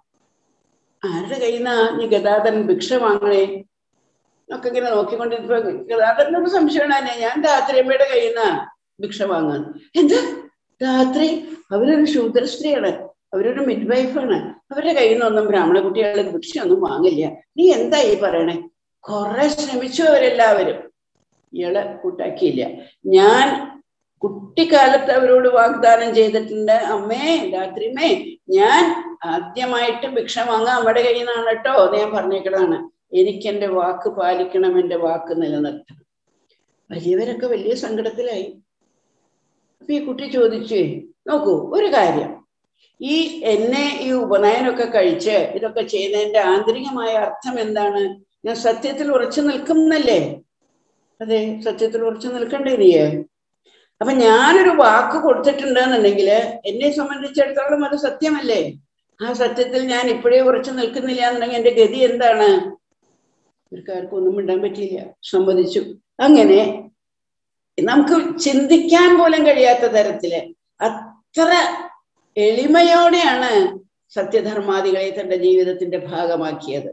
ആരുടെ കയ്യിൽ നിന്നാ നീ ഗതാഗതൻ ഭിക്ഷ വാങ്ങണേ ഒക്കെ ഇങ്ങനെ നോക്കിക്കൊണ്ടിരുന്നപ്പോ ഗതാഗതനോട് സംശയമാണ് ഞാൻ രാത്രിയമ്മയുടെ കയ്യിൽ നിന്നാ ഭിക്ഷ വാങ്ങാൻ എന്താ രാത്രി അവരൊരു ശൂദ്ര സ്ത്രീയാണ് അവരൊരു മിഡ് വൈഫാണ് അവരുടെ കയ്യിൽ നിന്നൊന്നും ബ്രാഹ്മണ കുട്ടികൾക്ക് ഭിക്ഷ ഒന്നും വാങ്ങില്ല നീ എന്താ ഈ പറയണേ കുറെ ശ്രമിച്ചു അവരെല്ലാവരും ഇയാളെ കൂട്ടാക്കിയില്ല ഞാൻ കുട്ടിക്കാലത്ത് അവരോട് വാഗ്ദാനം ചെയ്തിട്ടുണ്ട് അമ്മേ രാത്രിമേ ഞാൻ ആദ്യമായിട്ട് ഭിക്ഷ വാങ്ങാൻ അമ്മയുടെ കയ്യിൽ നിന്നാണ് കേട്ടോ എന്ന് ഞാൻ പറഞ്ഞേക്കണതാണ് എനിക്ക് എന്റെ വാക്ക് പാലിക്കണം എന്റെ വാക്ക് നിലനിർത്തണം വലിയവരൊക്കെ വലിയ സങ്കടത്തിലായി അപ്പൊ ഈ കുട്ടി ചോദിച്ചേ നോക്കൂ ഒരു കാര്യം ഈ എന്നെ ഈ ഉപനയനമൊക്കെ കഴിച്ച് ഇതൊക്കെ ചെയ്യുന്നതിന്റെ ആന്തരികമായ അർത്ഥം എന്താണ് ഞാൻ സത്യത്തിൽ ഉറച്ചു നിൽക്കുന്നല്ലേ അതെ സത്യത്തിൽ ഉറച്ചു നിൽക്കണ്ടേ നീയെ അപ്പൊ ഞാനൊരു വാക്ക് കൊടുത്തിട്ടുണ്ടെന്നുണ്ടെങ്കിൽ എന്നെ സംബന്ധിച്ചിടത്തോളം അത് സത്യമല്ലേ ആ സത്യത്തിൽ ഞാൻ ഇപ്പോഴേ ഉറച്ചു നിൽക്കുന്നില്ല എന്നുണ്ടെങ്കിൽ എന്റെ ഗതി എന്താണ് ഇവർക്കാർക്കും ഒന്നും മിണ്ടാൻ പറ്റിയില്ല സമ്മതിച്ചു അങ്ങനെ നമുക്ക് ചിന്തിക്കാൻ പോലും കഴിയാത്ത തരത്തില് അത്ര എളിമയോടെയാണ് സത്യധർമാദികളെ തന്റെ ജീവിതത്തിന്റെ ഭാഗമാക്കിയത്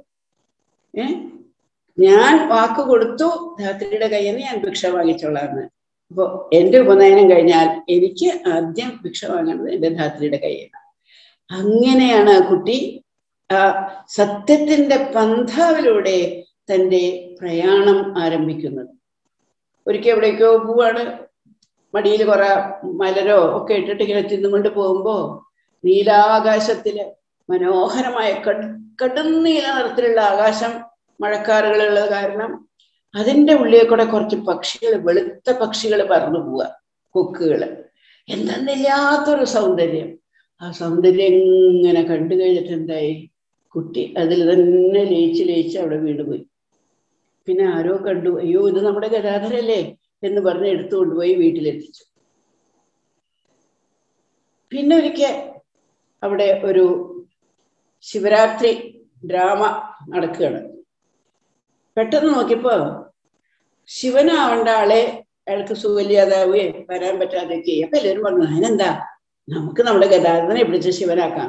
ഏ ഞാൻ വാക്ക് കൊടുത്തു ധാത്രിയുടെ കയ്യിൽ നിന്ന് ഞാൻ ഭിക്ഷ വാങ്ങിച്ചോളാന്ന് അപ്പൊ എന്റെ ഉപനയനം കഴിഞ്ഞാൽ എനിക്ക് ആദ്യം ഭിക്ഷ വാങ്ങുന്നത് എന്റെ ധാത്രിയുടെ കയ്യിൽ നിന്നാണ് അങ്ങനെയാണ് ആ കുട്ടി ആ സത്യത്തിന്റെ പന്ഥാവിലൂടെ തന്റെ പ്രയാണം ആരംഭിക്കുന്നത് ഒരിക്കൽ എവിടേക്കോ പോവാണ് മടിയിൽ കുറെ മലരോ ഒക്കെ ഇട്ടിട്ട് ഇങ്ങനെ തിന്നുകൊണ്ട് പോകുമ്പോ നീലാകാശത്തില് മനോഹരമായ കട് കടുന്നീല നിറത്തിലുള്ള ആകാശം മഴക്കാറുകളുള്ളത് കാരണം അതിന്റെ ഉള്ളിൽ കൂടെ കുറച്ച് പക്ഷികൾ വെളുത്ത പക്ഷികൾ പറന്നു പോവുക കൊക്കുകള് എന്തെന്നില്ലാത്തൊരു സൗന്ദര്യം ആ സൗന്ദര്യം ഇങ്ങനെ കണ്ടു കഴിഞ്ഞിട്ടുണ്ടായി കുട്ടി അതിൽ തന്നെ ലയിച്ച് ലയിച്ച് അവിടെ വീണുപോയി പിന്നെ ആരോ കണ്ടു അയ്യോ ഇത് നമ്മുടെ ഗതാഗതരല്ലേ എന്ന് പറഞ്ഞ് എടുത്തു കൊണ്ടുപോയി വീട്ടിലെത്തിച്ചു പിന്നെ ഒരിക്കൽ അവിടെ ഒരു ശിവരാത്രി ഡ്രാമ നടക്കുകയാണ് പെട്ടെന്ന് നോക്കിയപ്പോ ശിവനാവേണ്ട ആളെ അയാൾക്ക് സുഖമില്ലാതാവുകയും വരാൻ പറ്റാതെയൊക്കെ അപ്പൊ എല്ലാവരും പറഞ്ഞു അതിനെന്താ നമുക്ക് നമ്മുടെ ഗതാഗതനെ പിടിച്ച് ശിവനാക്കാം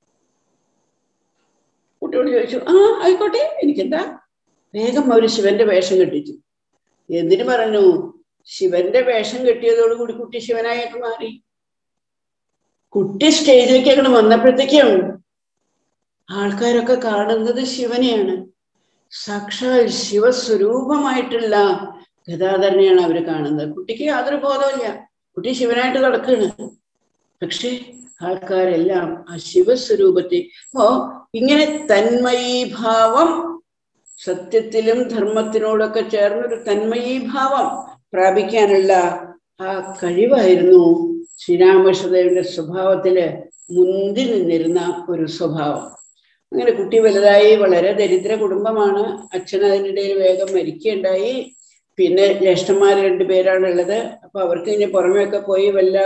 കുട്ടിയോട് ചോദിച്ചു ആ ആയിക്കോട്ടെ എനിക്കെന്താ വേഗം ഒരു ശിവന്റെ വേഷം കെട്ടിച്ചു എന്തിനു പറഞ്ഞു ശിവന്റെ വേഷം കെട്ടിയതോടുകൂടി കുട്ടി ശിവനായിട്ട് മാറി കുട്ടി സ്റ്റേജിലേക്ക് അങ്ങോട്ട് വന്നപ്പോഴത്തേക്കും ആൾക്കാരൊക്കെ കാണുന്നത് ശിവനെയാണ് സാക്ഷാൽ ശിവസ്വരൂപമായിട്ടുള്ള ഗതാധരനെയാണ് അവർ കാണുന്നത് കുട്ടിക്ക് യാതൊരു ബോധമില്ല കുട്ടി ശിവനായിട്ട് നടക്കുകയാണ് പക്ഷെ ആൾക്കാരെല്ലാം ആ ശിവസ്വരൂപത്തെ അപ്പോ ഇങ്ങനെ തന്മയീഭാവം സത്യത്തിലും ധർമ്മത്തിനോടൊക്കെ ചേർന്നൊരു തന്മയീഭാവം പ്രാപിക്കാനുള്ള ആ കഴിവായിരുന്നു ശ്രീരാമകൃഷ്ണദേവന്റെ സ്വഭാവത്തില് മുന്തി നിന്നിരുന്ന ഒരു സ്വഭാവം അങ്ങനെ കുട്ടി വലുതായി വളരെ ദരിദ്ര കുടുംബമാണ് അച്ഛൻ അതിനിടയിൽ വേഗം മരിക്കുകയുണ്ടായി പിന്നെ ജ്യേഷ്ഠന്മാർ രണ്ടുപേരാണ് ഉള്ളത് അപ്പൊ അവർക്ക് ഇനി പുറമെയൊക്കെ പോയി വല്ല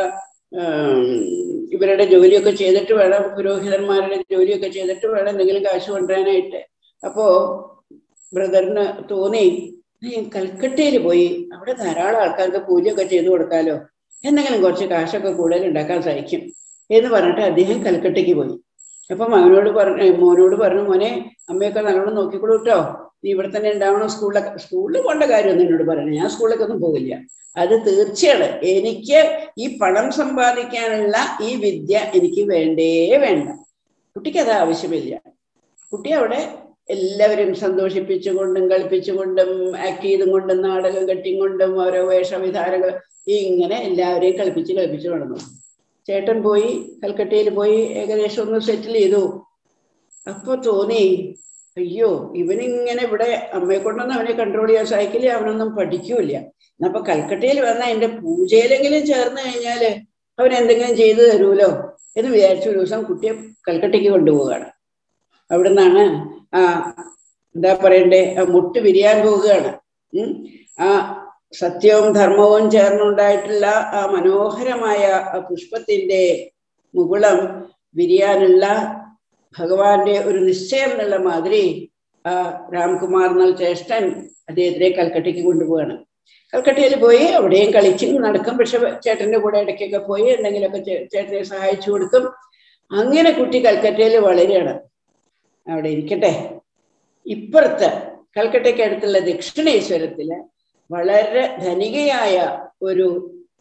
ഇവരുടെ ജോലിയൊക്കെ ചെയ്തിട്ട് വേണം പുരോഹിതന്മാരുടെ ജോലിയൊക്കെ ചെയ്തിട്ട് വേണം എന്തെങ്കിലും കാശ് കൊണ്ടുവരാനായിട്ട് അപ്പോ ബ്രദറിന് തോന്നി കൽക്കട്ടയിൽ പോയി അവിടെ ധാരാളം ആൾക്കാർക്ക് പൂജയൊക്കെ ചെയ്തു കൊടുക്കാലോ എന്തെങ്കിലും കുറച്ച് കാശൊക്കെ കൂടുതൽ ഉണ്ടാക്കാൻ സാധിക്കും എന്ന് പറഞ്ഞിട്ട് അദ്ദേഹം കൽക്കട്ടയ്ക്ക് പോയി അപ്പൊ മകനോട് പറഞ്ഞു മോനോട് പറഞ്ഞു മോനെ അമ്മയൊക്കെ നല്ലോണം നോക്കിക്കൊള്ളൂ കേട്ടോ നീ ഇവിടെ തന്നെ ഉണ്ടാവണം സ്കൂളിലൊക്കെ സ്കൂളിൽ പോകേണ്ട കാര്യമൊന്നും എന്നോട് പറയണം ഞാൻ സ്കൂളിലൊക്കെ ഒന്നും പോകില്ല അത് തീർച്ചയാണ് എനിക്ക് ഈ പണം സമ്പാദിക്കാനുള്ള ഈ വിദ്യ എനിക്ക് വേണ്ടേ വേണ്ട കുട്ടിക്ക് അത് ആവശ്യമില്ല കുട്ടി അവിടെ എല്ലാവരും സന്തോഷിപ്പിച്ചുകൊണ്ടും കളിപ്പിച്ചുകൊണ്ടും ആക്ട് ചെയ്തും കൊണ്ടും നാടകം കെട്ടിക്കൊണ്ടും ഓരോ വേഷവിധാനങ്ങൾ ഇങ്ങനെ എല്ലാവരെയും കളിപ്പിച്ച് കളിപ്പിച്ച് നടന്നു ചേട്ടൻ പോയി കൽക്കട്ടയിൽ പോയി ഏകദേശം ഒന്ന് സെറ്റിൽ ചെയ്തു അപ്പൊ തോന്നി അയ്യോ ഇവനിങ്ങനെ ഇവിടെ അമ്മയെ കൊണ്ടൊന്നും അവനെ കൺട്രോൾ ചെയ്യാൻ സാധിക്കില്ല അവനൊന്നും പഠിക്കൂല അപ്പൊ കൽക്കട്ടയിൽ വന്ന എന്റെ പൂജയിലെങ്കിലും ചേർന്ന് കഴിഞ്ഞാല് അവൻ എന്തെങ്കിലും ചെയ്തു തരൂലോ എന്ന് വിചാരിച്ച ഒരു ദിവസം കുട്ടിയെ കൽക്കട്ടയ്ക്ക് കൊണ്ടുപോവുകയാണ് അവിടെ നിന്നാണ് ആ എന്താ പറയണ്ടേ ആ മുട്ട് വിരിയാൻ പോവുകയാണ് ഉം ആ സത്യവും ധർമ്മവും ചേർന്നുണ്ടായിട്ടുള്ള ആ മനോഹരമായ ആ പുഷ്പത്തിന്റെ മുകുളം വിരിയാനുള്ള ഭഗവാന്റെ ഒരു നിശ്ചയം എന്നുള്ള മാതിരി ആ രാംകുമാർ എന്നുള്ള ജ്യേഷ്ഠൻ അദ്ദേഹത്തിനെ കൽക്കട്ടയ്ക്ക് കൊണ്ടുപോവാണ് കൽക്കട്ടയിൽ പോയി അവിടെയും കളിച്ചും നടക്കും പക്ഷെ ചേട്ടന്റെ കൂടെ ഇടയ്ക്കൊക്കെ പോയി എന്തെങ്കിലുമൊക്കെ ചേ- ചേട്ടനെ സഹായിച്ചു കൊടുക്കും അങ്ങനെ കുട്ടി കൽക്കട്ടയിൽ വളരുകയാണ് അവിടെ ഇരിക്കട്ടെ ഇപ്പുറത്ത് കൽക്കട്ടയ്ക്ക് അടുത്തുള്ള ദക്ഷിണേശ്വരത്തില് വളരെ ധനികയായ ഒരു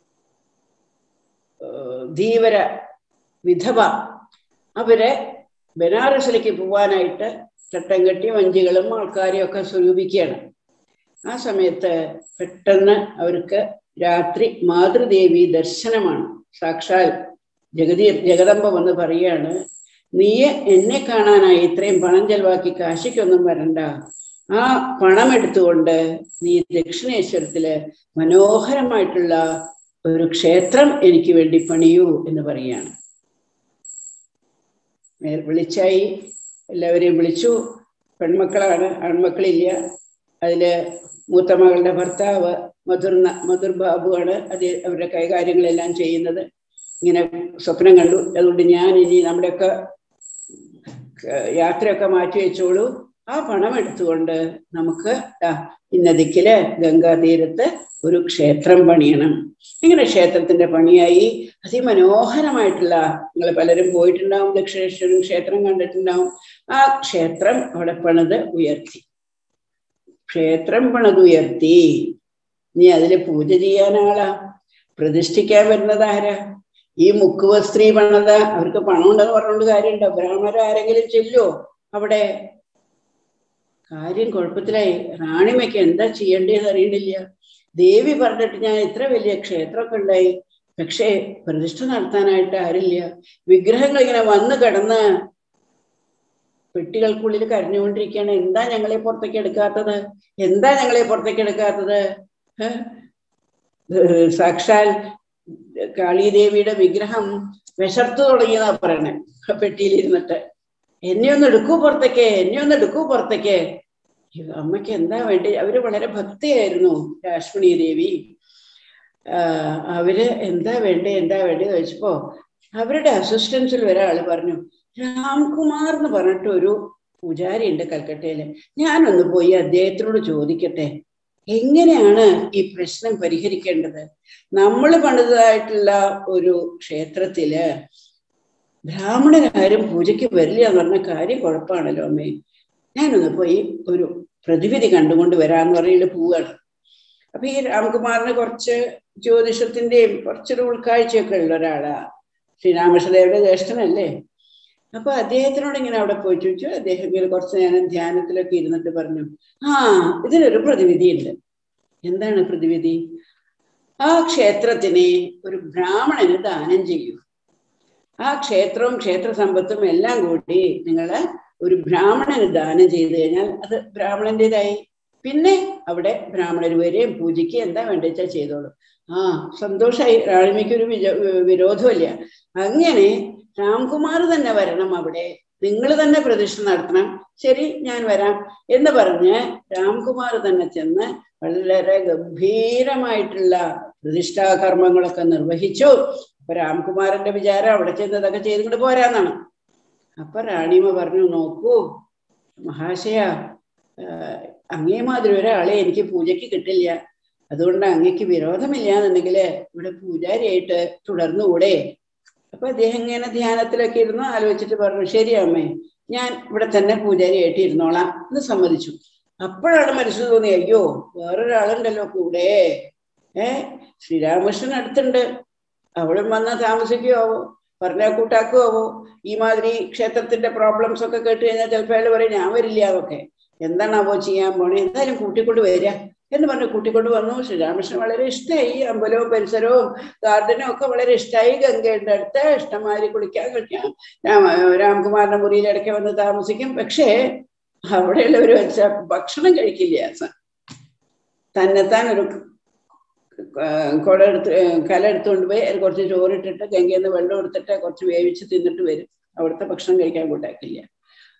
ഏർ, ധീവര വിധവ അവരെ ബനാറസിലേക്ക് പോവാനായിട്ട് ചട്ടം കെട്ടി വഞ്ചികളും ആൾക്കാരെയും ഒക്കെ സ്വരൂപിക്കുകയാണ് ആ സമയത്ത് പെട്ടെന്ന് അവർക്ക് രാത്രി മാതൃദേവി ദർശനമാണ് സാക്ഷാൽ ജഗതി ജഗദമ്പ വന്ന് പറയാണ് നീ എന്നെ കാണാനായി ഇത്രയും പണം ചെലവാക്കി കാശിക്കൊന്നും വരണ്ട ആ പണം എടുത്തുകൊണ്ട് നീ ദക്ഷിണേശ്വരത്തില് മനോഹരമായിട്ടുള്ള ഒരു ക്ഷേത്രം എനിക്ക് വേണ്ടി പണിയൂ എന്ന് പറയാണ് നേർ വിളിച്ചായി എല്ലാവരെയും വിളിച്ചു പെൺമക്കളാണ് ആൺമക്കളില്ല അതില് മൂത്ത മകളുടെ ഭർത്താവ് മധുർ മധുർ ബാബുവാണ് അത് അവരുടെ കൈകാര്യങ്ങളെല്ലാം ചെയ്യുന്നത് ഇങ്ങനെ സ്വപ്നം കണ്ടു അതുകൊണ്ട് ഞാൻ ഇനി നമ്മുടെയൊക്കെ ക- യാത്രയൊക്കെ മാറ്റി വെച്ചോളൂ ആ പണം എടുത്തുകൊണ്ട് നമുക്ക് ദാ ഇന്ന ദിക്കില് ഗംഗാതീരത്ത് ഒരു ക്ഷേത്രം പണിയണം ഇങ്ങനെ ക്ഷേത്രത്തിന്റെ പണിയായി അതിമനോഹരമായിട്ടുള്ള നിങ്ങൾ പലരും പോയിട്ടുണ്ടാവും ദക്ഷിണേശ്വരം ക്ഷേത്രം കണ്ടിട്ടുണ്ടാവും ആ ക്ഷേത്രം അവിടെ പണിത് ഉയർത്തി ക്ഷേത്രം പണിതുയർത്തി നീ അതില് പൂജ ചെയ്യാനാളാ പ്രതിഷ്ഠിക്കാൻ വരുന്നത് ആരാ ഈ മുക്കുവ സ്ത്രീ പണിത അവർക്ക് പണം ഉണ്ടെന്ന് പറഞ്ഞുകൊണ്ട് കാര്യമുണ്ടോ ബ്രാഹ്മണർ ആരെങ്കിലും ചെല്ലോ അവിടെ കാര്യം കുഴപ്പത്തിലായി റാണിമയ്ക്ക് എന്താ ചെയ്യേണ്ടതെന്ന് അറിയണില്ല ദേവി പറഞ്ഞിട്ട് ഞാൻ ഇത്ര വലിയ ക്ഷേത്രമൊക്കെ ഉണ്ടായി പക്ഷേ പ്രതിഷ്ഠ നടത്താനായിട്ട് ആരില്ല വിഗ്രഹങ്ങൾ ഇങ്ങനെ വന്ന് കിടന്ന് പെട്ടികൾക്കുള്ളിൽ കരഞ്ഞുകൊണ്ടിരിക്കുകയാണ് എന്താ ഞങ്ങളെ പുറത്തേക്ക് എടുക്കാത്തത് എന്താ ഞങ്ങളെ പുറത്തേക്ക് എടുക്കാത്തത് ഏ? ഏർ സാക്ഷാൽ കാളീദേവിയുടെ വിഗ്രഹം വിശർത്തു തുടങ്ങിയതാ പറയണേ പെട്ടിയിലിരുന്നിട്ട് എന്നെ ഒന്ന് എടുക്കൂ പുറത്തേക്ക് എന്നെ ഒന്ന് എടുക്കൂ പുറത്തേക്ക് അയ്യോ, അമ്മയ്ക്ക് എന്താ വേണ്ടി അവര് വളരെ ഭക്തിയായിരുന്നു രാഷ്മണി ദേവി ആഹ് അവര് എന്താ വേണ്ടേ എന്താ വേണ്ടേ ചോദിച്ചപ്പോ അവരുടെ അസിസ്റ്റൻസിൽ ഒരാള് പറഞ്ഞു രാംകുമാർ എന്ന് പറഞ്ഞിട്ട് ഒരു പൂജാരി ഉണ്ട് കൽക്കട്ടയില് ഞാനൊന്ന് പോയി അദ്ദേഹത്തിനോട് ചോദിക്കട്ടെ എങ്ങനെയാണ് ഈ പ്രശ്നം പരിഹരിക്കേണ്ടത് നമ്മൾ പണിതായിട്ടുള്ള ഒരു ക്ഷേത്രത്തില് ബ്രാഹ്മണരാരും പൂജയ്ക്ക് വരില്ല എന്ന് പറഞ്ഞ കാര്യം കുഴപ്പമാണല്ലോ അമ്മേ ഞാനൊന്ന് പോയി ഒരു പ്രതിവിധി കണ്ടുകൊണ്ട് വരാന്ന് പറഞ്ഞിട്ട് പോവുകയാണ് അപ്പൊ ഈ രാംകുമാറിന് കുറച്ച് ജ്യോതിഷത്തിന്റെയും കുറച്ചൊരു ഉൾക്കാഴ്ചയൊക്കെ ഉള്ള ഒരാളാ ശ്രീരാമകൃഷ്ണദേവയുടെ ജ്യേഷ്ഠനല്ലേ അപ്പൊ അദ്ദേഹത്തിനോട് ഇങ്ങനെ അവിടെ പോയി ചോദിച്ചു അദ്ദേഹം ഇങ്ങനെ കുറച്ച് നേരം ധ്യാനത്തിലൊക്കെ ഇരുന്നിട്ട് പറഞ്ഞു ആ ഇതിനൊരു പ്രതിവിധി ഉണ്ട് എന്താണ് പ്രതിവിധി ആ ക്ഷേത്രത്തിനെ ഒരു ബ്രാഹ്മണന് ദാനം ചെയ്യൂ ആ ക്ഷേത്രവും ക്ഷേത്ര സമ്പത്തും എല്ലാം കൂടി നിങ്ങൾ ഒരു ബ്രാഹ്മണന് ദാനം ചെയ്തു കഴിഞ്ഞാൽ അത് ബ്രാഹ്മണന്റേതായി പിന്നെ അവിടെ ബ്രാഹ്മണർ വരെയും പൂജയ്ക്ക് എന്താ വേണ്ടിച്ചാ ചെയ്തോളൂ ആ സന്തോഷായി റാണിമയ്ക്ക് ഒരു വിജ വിരോധമില്ല അങ്ങനെ രാംകുമാർ തന്നെ വരണം അവിടെ നിങ്ങൾ തന്നെ പ്രതിഷ്ഠ നടത്തണം ശരി ഞാൻ വരാം എന്ന് പറഞ്ഞ് രാംകുമാർ തന്നെ ചെന്ന് വളരെ ഗംഭീരമായിട്ടുള്ള പ്രതിഷ്ഠാകർമ്മങ്ങളൊക്കെ നിർവഹിച്ചു അപ്പൊ രാംകുമാരന്റെ വിചാരം അവിടെ ചെന്ന് ഇതൊക്കെ ചെയ്തുകൊണ്ട് പോരാന്നാണ് അപ്പൊ റാണിമ പറഞ്ഞു നോക്കൂ മഹാശയ ആഹ് അങ്ങേ മാതിരി ഒരാളെ എനിക്ക് പൂജയ്ക്ക് കിട്ടില്ല അതുകൊണ്ട് അങ്ങക്ക് വിരോധമില്ല എന്നുണ്ടെങ്കിൽ ഇവിടെ പൂജാരിയായിട്ട് തുടർന്നുകൂടെ അപ്പൊ അദ്ദേഹം ഇങ്ങനെ ധ്യാനത്തിലൊക്കെ ഇരുന്ന് ആലോചിച്ചിട്ട് പറഞ്ഞു ശരി അമ്മേ ഞാൻ ഇവിടെ തന്നെ പൂജാരിയായിട്ട് ഇരുന്നോളാം എന്ന് സമ്മതിച്ചു അപ്പോഴാണ് മനസ്സിൽ തോന്നി അയ്യോ വേറൊരാളുണ്ടല്ലോ കൂടെ ഏ ശ്രീരാമകൃഷ്ണൻ അടുത്തുണ്ട് അവളും വന്ന് താമസിക്കുവോ പറഞ്ഞാൽ കൂട്ടാക്കുവോ ഈ മാതിരി ക്ഷേത്രത്തിന്റെ പ്രോബ്ലംസ് ഒക്കെ കേട്ട് കഴിഞ്ഞാൽ ചിലപ്പോൾ അയാൾ പറയും ഞാൻ വരില്ല അതൊക്കെ എന്താണാവോ ചെയ്യാൻ പോണേ എന്തായാലും കൂട്ടിക്കൊണ്ട് വരിക എന്ന് പറഞ്ഞ് കൂട്ടിക്കൊണ്ട് വന്നു ശ്രീരാമകൃഷ്ണൻ വളരെ ഇഷ്ടമായി അമ്പലവും പരിസരവും ഗാർഡനും ഒക്കെ വളരെ ഇഷ്ടമായി ഗംഗയുടെ അടുത്ത് ഇഷ്ടമാതിരി കുളിക്കാൻ കഴിക്കാം രാമ രാംകുമാറിന്റെ മുറിയിൽ ഇടയ്ക്ക് വന്ന് താമസിക്കും പക്ഷേ അവിടെയുള്ളവർ വെച്ച ഭക്ഷണം കഴിക്കില്ല സ- തന്നെത്താൻ ഒരു കുട എടുത്ത് കല എടുത്തുകൊണ്ട് പോയി അതിൽ കുറച്ച് ചോറിട്ടിട്ട് ഗംഗയിൽ നിന്ന് വെള്ളം എടുത്തിട്ട് കുറച്ച് വേവിച്ച് തിന്നിട്ട് വരും അവിടുത്തെ ഭക്ഷണം കഴിക്കാൻ കൂട്ടാക്കില്ല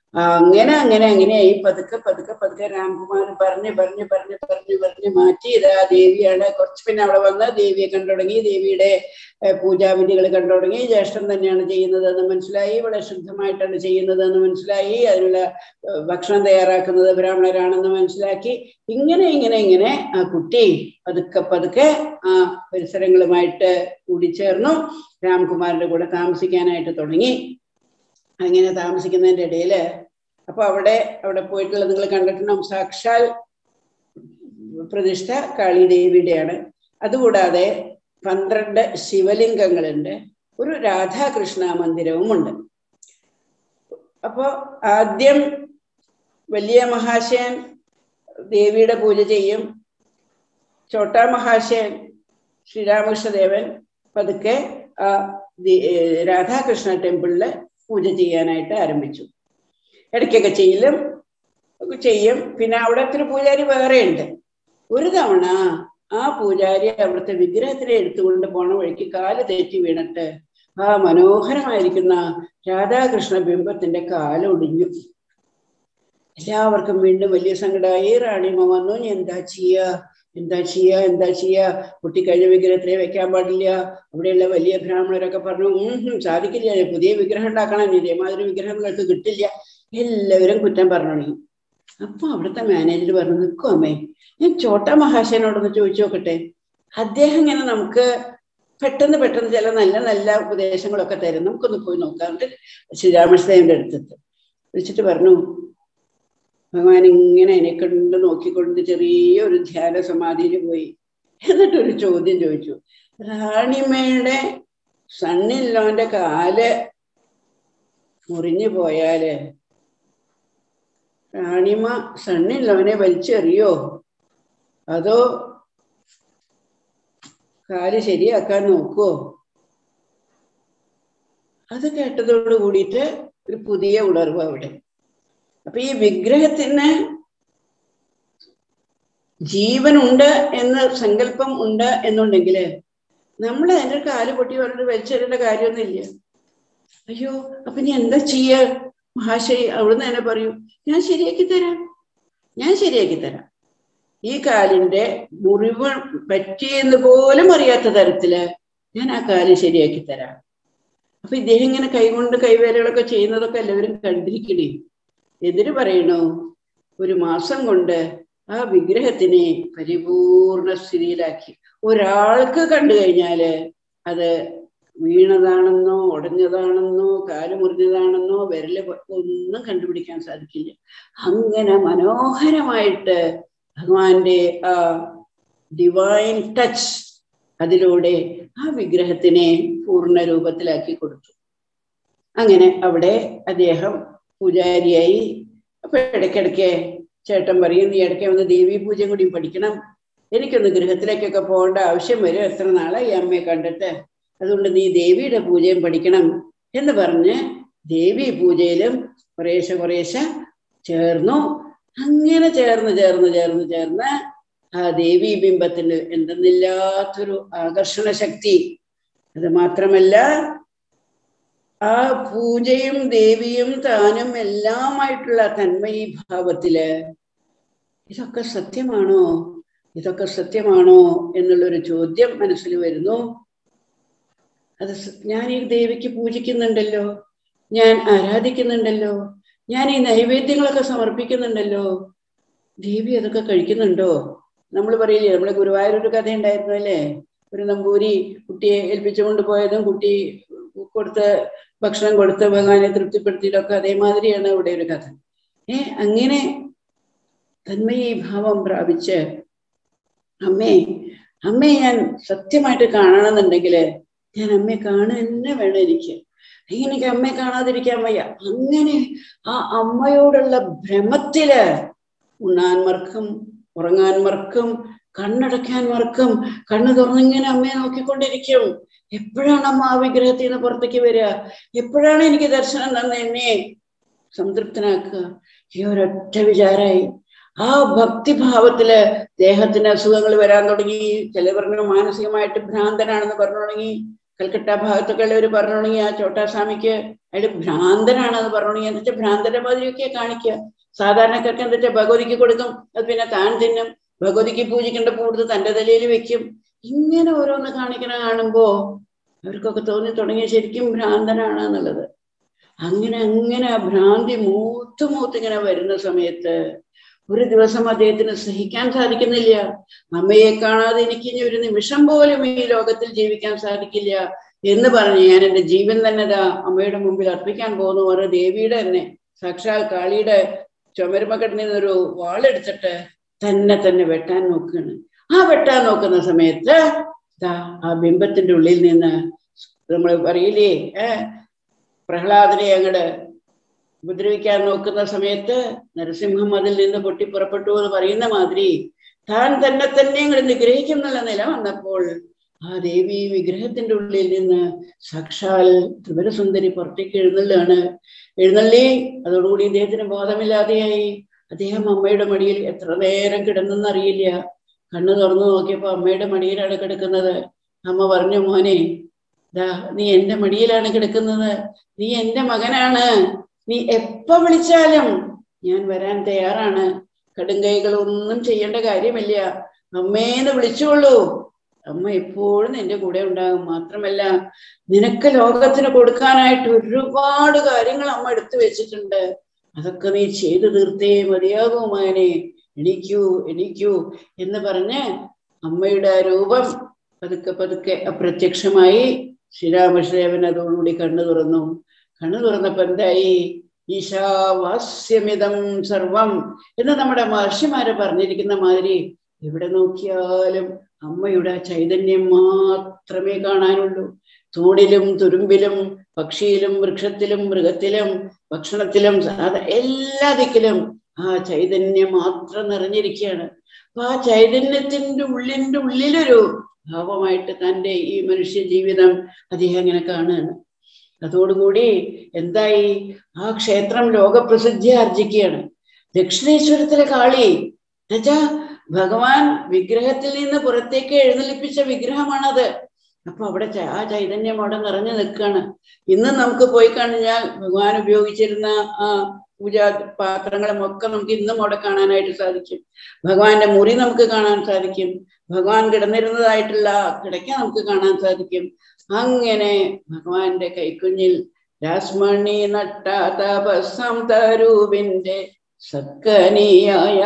അങ്ങനെ അങ്ങനെ അങ്ങനെയായി പതുക്കെ പതുക്കെ പതുക്കെ രാംകുമാർ പറഞ്ഞ് പറഞ്ഞ് പറഞ്ഞ് പറഞ്ഞ് പറഞ്ഞ് മാറ്റി ഇതാ ദേവിയാണ് കുറച്ച് പിന്നെ അവിടെ വന്ന് ദേവിയെ കണ്ടു തുടങ്ങി ദേവിയുടെ ഏർ പൂജാവിധികൾ കണ്ടു തുടങ്ങി ജ്യേഷ്ഠൻ തന്നെയാണ് ചെയ്യുന്നതെന്ന് മനസ്സിലായി വളരെ ശുദ്ധമായിട്ടാണ് ചെയ്യുന്നതെന്ന് മനസ്സിലായി അതിനുള്ള ഏർ ഭക്ഷണം തയ്യാറാക്കുന്നത് ബ്രാഹ്മണരാണെന്ന് മനസ്സിലാക്കി ഇങ്ങനെ ഇങ്ങനെ ഇങ്ങനെ ആ കുട്ടി പതുക്കെ പതുക്കെ ആ പരിസരങ്ങളുമായിട്ട് കൂടിച്ചേർന്നു രാംകുമാറിന്റെ കൂടെ താമസിക്കാനായിട്ട് തുടങ്ങി അങ്ങനെ താമസിക്കുന്നതിന്റെ ഇടയില് അപ്പൊ അവിടെ അവിടെ പോയിട്ടുള്ളത് നിങ്ങൾ കണ്ടിട്ടുണ്ടാവും സാക്ഷാൽ പ്രതിഷ്ഠ കാളിദേവിയുടെയാണ് അതുകൂടാതെ പന്ത്രണ്ട് ശിവലിംഗങ്ങളുണ്ട് ഒരു രാധാകൃഷ്ണ മന്ദിരവുമുണ്ട് അപ്പോ ആദ്യം വലിയ മഹാശയൻ ദേവിയുടെ പൂജ ചെയ്യും ചോട്ടാ മഹാശയൻ ശ്രീരാമകൃഷ്ണദേവൻ പതുക്കെ ആ ദി- ഏ, രാധാകൃഷ്ണ ടെമ്പിളില് പൂജ ചെയ്യാനായിട്ട് ആരംഭിച്ചു ഇടയ്ക്കൊക്കെ ചെയ്യലും ഒക്കെ ചെയ്യും പിന്നെ അവിടെ ഒരു പൂജാരി വേറെ ഉണ്ട് ഒരു തവണ ആ പൂജാരി അവിടുത്തെ വിഗ്രഹത്തിനെ എടുത്തുകൊണ്ട് പോണ വഴിക്ക് കാല് തെറ്റി വീണിട്ട് ആ മനോഹരമായിരിക്കുന്ന രാധാകൃഷ്ണ ബിംബത്തിന്റെ കാലൊടിഞ്ഞു എല്ലാവർക്കും വീണ്ടും വലിയ സങ്കടമായി റാണിമ വന്നു "ഇനി എന്താ ചെയ്യാ എന്താ ചെയ്യാ എന്താ ചെയ്യാ കുട്ടി കഴിഞ്ഞ വിഗ്രഹത്തിലെ വെക്കാൻ പാടില്ല അവിടെയുള്ള വലിയ ബ്രാഹ്മണരൊക്കെ പറഞ്ഞു ഉം ഹും, സാധിക്കില്ല പുതിയ വിഗ്രഹം ഉണ്ടാക്കണം ഇതേമാതിരി വിഗ്രഹം നിങ്ങൾക്ക് കിട്ടില്ല എല്ലാവരും കുറ്റം പറഞ്ഞു തുടങ്ങി അപ്പൊ അവിടുത്തെ മാനേജർ പറഞ്ഞു നിൽക്കും അമ്മേ ഞാൻ ചോട്ടാ മഹാശയനോടൊന്ന് ചോദിച്ചു നോക്കട്ടെ അദ്ദേഹം ഇങ്ങനെ നമുക്ക് പെട്ടെന്ന് പെട്ടെന്ന് ചില നല്ല നല്ല ഉപദേശങ്ങളൊക്കെ തരും നമുക്കൊന്ന് പോയി നോക്കാം എന്നിട്ട് ശ്രീരാമകൃഷ്ണദേവന്റെ അടുത്തെത്ത് വിളിച്ചിട്ട് പറഞ്ഞു ഭഗവാൻ ഇങ്ങനെ എന്നെ കണ്ട് നോക്കിക്കൊണ്ട് ചെറിയൊരു ധ്യാന സമാധിയിൽ പോയി എന്നിട്ടൊരു ചോദ്യം ചോദിച്ചു റാണിമയുടെ സണ്ണില്ലോന്റെ കാല് മുറിഞ്ഞു പോയാല് റാണിമ സണ്ണില്ലോനെ വലിച്ചെറിയോ അതോ കാല് ശരിയാക്കാൻ നോക്കുവോ അത് കേട്ടതോട് കൂടിയിട്ട് ഒരു പുതിയ ഉണർവ് അവിടെ അപ്പൊ ഈ വിഗ്രഹത്തിന് ജീവനുണ്ട് എന്ന് സങ്കല്പം ഉണ്ട് എന്നുണ്ടെങ്കിൽ നമ്മൾ അതിന്റെ കാല് പൊട്ടി പറഞ്ഞിട്ട് വലിച്ചെറിയേണ്ട കാര്യമൊന്നുമില്ല അയ്യോ അപ്പൊ നീ എന്താ ചെയ്യ മഹാശയി അവിടുന്ന് തന്നെ പറയൂ ഞാൻ ശരിയാക്കി തരാം ഞാൻ ശരിയാക്കി തരാം ഈ കാലിന്റെ മുറിവ് പറ്റിയെന്ന് പോലും അറിയാത്ത തരത്തില് ഞാൻ ആ കാല് ശരിയാക്കി തരാം അപ്പൊ ഇദ്ദേഹം ഇങ്ങനെ കൈകൊണ്ട് കൈവേലകളൊക്കെ ചെയ്യുന്നതൊക്കെ എല്ലാവരും കണ്ടിരിക്കണേ എതിര് പറയണു ഒരു മാസം കൊണ്ട് ആ വിഗ്രഹത്തിനെ പരിപൂർണ സ്ഥിതിയിലാക്കി ഒരാൾക്ക് കണ്ടു കഴിഞ്ഞാല് അത് വീണതാണെന്നോ ഉടഞ്ഞതാണെന്നോ കാല് മുറിഞ്ഞതാണെന്നോ വിരല് പൊ- ഒന്നും കണ്ടുപിടിക്കാൻ സാധിക്കില്ല അങ്ങനെ മനോഹരമായിട്ട് ഭഗവാന്റെ ആ ഡിവൈൻ ടച്ച് അതിലൂടെ ആ വിഗ്രഹത്തിനെ പൂർണ്ണ രൂപത്തിലാക്കി കൊടുത്തു അങ്ങനെ അവിടെ അദ്ദേഹം പൂജാരിയായി അപ്പൊ ഇടയ്ക്കിടയ്ക്ക് ചേട്ടൻ പറയും നീ ഇടയ്ക്ക് വന്ന് ദേവീ പൂജ കൂടി പഠിക്കണം എനിക്കൊന്ന് ഗൃഹത്തിലേക്കൊക്കെ പോകേണ്ട ആവശ്യം വരും എത്ര നാളായി ഈ അമ്മയെ കണ്ടിട്ട് അതുകൊണ്ട് നീ ദേവിയുടെ പൂജയും പഠിക്കണം എന്ന് പറഞ്ഞ് ദേവി പൂജയിലും കുറേശ്ശെ കുറേശ്ശെ ചേർന്നു അങ്ങനെ ചേർന്ന് ചേർന്ന് ചേർന്ന് ചേർന്ന് ആ ദേവീ ബിംബത്തിന് എന്തെന്നില്ലാത്തൊരു ആകർഷണ ശക്തി അത് മാത്രമല്ല ആ പൂജയും ദേവിയും താനും എല്ലാമായിട്ടുള്ള തന്മയി ഭാവത്തില് ഇതൊക്കെ സത്യമാണോ ഇതൊക്കെ സത്യമാണോ എന്നുള്ളൊരു ചോദ്യം മനസ്സിൽ വരുന്നു അത് സ- ഞാൻ ഈ ദേവിക്ക് പൂജിക്കുന്നുണ്ടല്ലോ ഞാൻ ആരാധിക്കുന്നുണ്ടല്ലോ ഞാൻ ഈ നൈവേദ്യങ്ങളൊക്കെ സമർപ്പിക്കുന്നുണ്ടല്ലോ ദേവി അതൊക്കെ കഴിക്കുന്നുണ്ടോ നമ്മൾ പറയില്ലേ നമ്മുടെ ഗുരുവായൂർ ഒരു കഥ ഉണ്ടായിരുന്നു അല്ലേ ഒരു നമ്പൂരി കുട്ടിയെ ഏൽപ്പിച്ചുകൊണ്ട് പോയതും കുട്ടി കൊടുത്ത് ഭക്ഷണം കൊടുത്ത് ഭഗവാനെ തൃപ്തിപ്പെടുത്തിയിട്ടൊക്കെ അതേമാതിരിയാണ് ഇവിടെ ഒരു കഥ ഏ അങ്ങനെ തന്മയി ഭാവം പ്രാപിച്ച് അമ്മേ അമ്മയെ ഞാൻ സത്യമായിട്ട് കാണണമെന്നുണ്ടെങ്കിൽ ഞാൻ അമ്മയെ കാണുക തന്നെ വേണം എനിക്ക് എനിക്ക് അമ്മയെ കാണാതിരിക്കാൻ വയ്യ അങ്ങനെ ആ അമ്മയോടുള്ള ഭ്രമത്തില് ഉണ്ണാൻ മറക്കും ഉറങ്ങാൻ മറക്കും കണ്ണടയ്ക്കാൻ മറക്കും കണ്ണ് തുറന്നിങ്ങനെ അമ്മയെ നോക്കിക്കൊണ്ടിരിക്കും എപ്പോഴാണ് അമ്മ ആ വിഗ്രഹത്തിൽ നിന്ന് പുറത്തേക്ക് വരിക എപ്പോഴാണ് എനിക്ക് ദർശനം തന്ന എന്നെ സംതൃപ്തനാക്കുക ഈ ഒരൊറ്റ വിചാരായി ആ ഭക്തിഭാവത്തില് ദേഹത്തിന് അസുഖങ്ങൾ വരാൻ തുടങ്ങി ചില പറഞ്ഞു മാനസികമായിട്ട് ഭ്രാന്തനാണെന്ന് പറഞ്ഞു തുടങ്ങി കൽക്കട്ട ഭാഗത്തൊക്കെ ഉള്ളവർ പറഞ്ഞോണെങ്കിൽ ആ ചോട്ടാസ്വാമിക്ക് അയാൾ ഭ്രാന്തനാണെന്ന് പറഞ്ഞോണെങ്കിൽ എന്താ വെച്ചാൽ ഭ്രാന്തന്റെ മാതിരിയൊക്കെ കാണിക്കുക സാധാരണക്കാർക്ക് എന്താ വെച്ചാൽ ഭഗവതിക്ക് കൊടുക്കും അത് പിന്നെ താൻ തിന്നും ഭഗവതിക്ക് പൂജിക്കേണ്ട പൂടുത്ത് തന്റെ തലയിൽ വെക്കും ഇങ്ങനെ ഓരോന്ന് കാണിക്കണ കാണുമ്പോ അവർക്കൊക്കെ തോന്നി തുടങ്ങിയ ശരിക്കും ഭ്രാന്തനാണ് എന്നുള്ളത് അങ്ങനെ അങ്ങനെ ആ ഭ്രാന്തി മൂത്ത് മൂത്ത് ഇങ്ങനെ വരുന്ന സമയത്ത് ഒരു ദിവസം അദ്ദേഹത്തിന് സഹിക്കാൻ സാധിക്കുന്നില്ല അമ്മയെ കാണാതെ എനിക്ക് ഇനി ഒരു നിമിഷം പോലും ഈ ലോകത്തിൽ ജീവിക്കാൻ സാധിക്കില്ല എന്ന് പറഞ്ഞ് ഞാൻ എൻ്റെ ജീവൻ തന്നെ ദാ അമ്മയുടെ മുമ്പിൽ അർപ്പിക്കാൻ പോകുന്നു ഓരോ ദേവിയുടെ തന്നെ സാക്ഷാൽ കാളിയുടെ ചുമരുമക്കട്ടിൽ നിന്നൊരു വാളെടുത്തിട്ട് തന്നെ തന്നെ വെട്ടാൻ നോക്കുകയാണ് ആ വെട്ടാൻ നോക്കുന്ന സമയത്ത് ദാ ആ ബിംബത്തിന്റെ ഉള്ളിൽ നിന്ന് നമ്മൾ പറയില്ലേ ഏഹ് പ്രഹ്ലാദനെ അങ്ങട് ഉപദ്രവിക്കാൻ നോക്കുന്ന സമയത്ത് നരസിംഹം അതിൽ നിന്ന് പൊട്ടി പുറപ്പെട്ടു എന്ന് പറയുന്ന മാതിരി താൻ തന്നെ തന്നെ അങ്ങോട്ട് നിഗ്രഹിക്കുന്നുള്ള നില വന്നപ്പോൾ ആ ദേവി വിഗ്രഹത്തിന്റെ ഉള്ളിൽ നിന്ന് സാക്ഷാൽ ത്രിപുരസുന്ദരി പുറത്തേക്ക് എഴുന്നള്ളിയാണ് എഴുന്നള്ളി അതോടുകൂടി ഇദ്ദേഹത്തിന് ബോധമില്ലാതെയായി അദ്ദേഹം അമ്മയുടെ മടിയിൽ എത്ര നേരം കിടന്നെന്നറിയില്ല കണ്ണു തുറന്നു നോക്കിയപ്പോ അമ്മയുടെ മടിയിലാണ് കിടക്കുന്നത് അമ്മ പറഞ്ഞു മോനെ ദാ നീ എന്റെ മടിയിലാണ് കിടക്കുന്നത് നീ എന്റെ മകനാണ് നീ എപ്പ വിളിച്ചാലും ഞാൻ വരാൻ തയ്യാറാണ് കടുങ്കൈകളൊന്നും ചെയ്യേണ്ട കാര്യമില്ല അമ്മേന്ന് വിളിച്ചോളൂ അമ്മ എപ്പോഴും നിന്റെ കൂടെ ഉണ്ടാകും മാത്രമല്ല നിനക്ക് ലോകത്തിന് കൊടുക്കാനായിട്ട് ഒരുപാട് കാര്യങ്ങൾ അമ്മ എടുത്തു വെച്ചിട്ടുണ്ട് അതൊക്കെ നീ ചെയ്തു തീർത്തേ മതിയാകൂ മകനെ എണീക്കൂ എണീക്കൂ എന്ന് പറഞ്ഞ് അമ്മയുടെ ആ രൂപം പതുക്കെ പതുക്കെ അപ്രത്യക്ഷമായി ശ്രീരാമകൃഷ്ണദേവൻ അതോടുകൂടി കണ്ണു തുറന്നു കണ്ണു തുറന്നപ്പോ എന്തായി ഈശാവാസ്യമിതം സർവം എന്ന് നമ്മുടെ മഹർഷിമാരെ പറഞ്ഞിരിക്കുന്ന മാതിരി എവിടെ നോക്കിയാലും അമ്മയുടെ ആ ചൈതന്യം മാത്രമേ കാണാനുള്ളൂ തൂണിലും തുരുമ്പിലും പക്ഷിയിലും വൃക്ഷത്തിലും മൃഗത്തിലും ഭക്ഷണത്തിലും സാധാ എല്ലാ ദിക്കിലും ആ ചൈതന്യം മാത്രം നിറഞ്ഞിരിക്കുകയാണ് അപ്പൊ ആ ചൈതന്യത്തിന്റെ ഉള്ളിന്റെ ഉള്ളിലൊരു ഭാവമായിട്ട് തൻ്റെ ഈ മനുഷ്യ ജീവിതം അദ്ദേഹം ഇങ്ങനെ കാണുകയാണ് അതോടുകൂടി എന്തായി ആ ക്ഷേത്രം ലോകപ്രസിദ്ധി ആർജിക്കുകയാണ് ദക്ഷിണേശ്വരത്തിലെ കാളി എന്നുവെച്ചാ ഭഗവാൻ വിഗ്രഹത്തിൽ നിന്ന് പുറത്തേക്ക് എഴുന്നള്ളിപ്പിച്ച വിഗ്രഹമാണത് അപ്പൊ അവിടെ ച- ആ ചൈതന്യം അവിടെ നിറഞ്ഞു നിൽക്കുകയാണ് ഇന്ന് നമുക്ക് പോയി കഴിഞ്ഞാൽ ഭഗവാൻ ഉപയോഗിച്ചിരുന്ന ആ പൂജാ പാത്രങ്ങളും ഒക്കെ നമുക്ക് ഇന്നും അവിടെ കാണാനായിട്ട് സാധിക്കും ഭഗവാന്റെ മുറി നമുക്ക് കാണാൻ സാധിക്കും ഭഗവാൻ കിടന്നിരുന്നതായിട്ടുള്ള കിടക്ക നമുക്ക് കാണാൻ സാധിക്കും അങ്ങനെ ഭഗവാന്റെ കൈക്കുഞ്ഞിൽ രാസ്മണി നട്ട തപസം തരൂപിന്റെ സക്കനിയായ